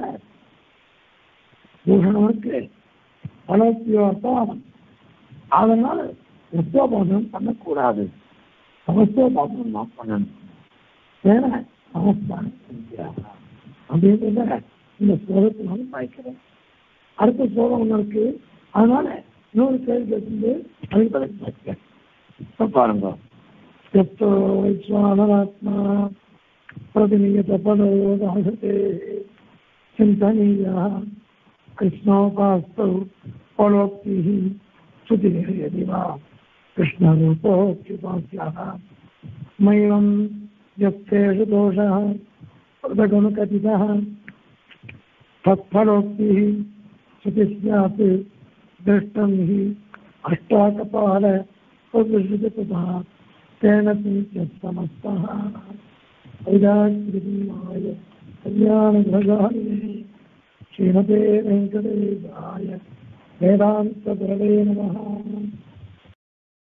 தூஷணம் இருக்கு பலத்தியோர்த்தம் அதனால எஸ்தோபரணம் பண்ணக்கூடாது சமஸ்தோபரணம் தான் பண்ணணும் ஏன்னா சமஸ்தான் அப்படின்றத இந்த ஸ்லோகத்தினால பாய்க்கிறேன் அடுத்த ஸ்லோகம் ஒன்று இருக்கு அதனால இன்னொரு கேள்வி கேட்டு அதுக்கு பதில் பார்க்கிறேன் இப்போ பாருங்க यत्तो वैश्वानरात्मा प्रतिनियतपदोदाहते चिन्तनीयः कृष्णोपास्तौ फलोक्तिः श्रुतिः यदि वा कृष्णरूपोऽप्युपास्याः मैवं यत्तेषु दोषः पृथगनुकथितः तत्फलोक्तिः श्रुतिः स्यात् दृष्टं हि अष्टाकपाल प्रदृश्यतः तेन समस्तः वैराग्यमाय कल्याणग्रहाय श्रीमते वेङ्कटेशाय वेदान्तगुरवे नमः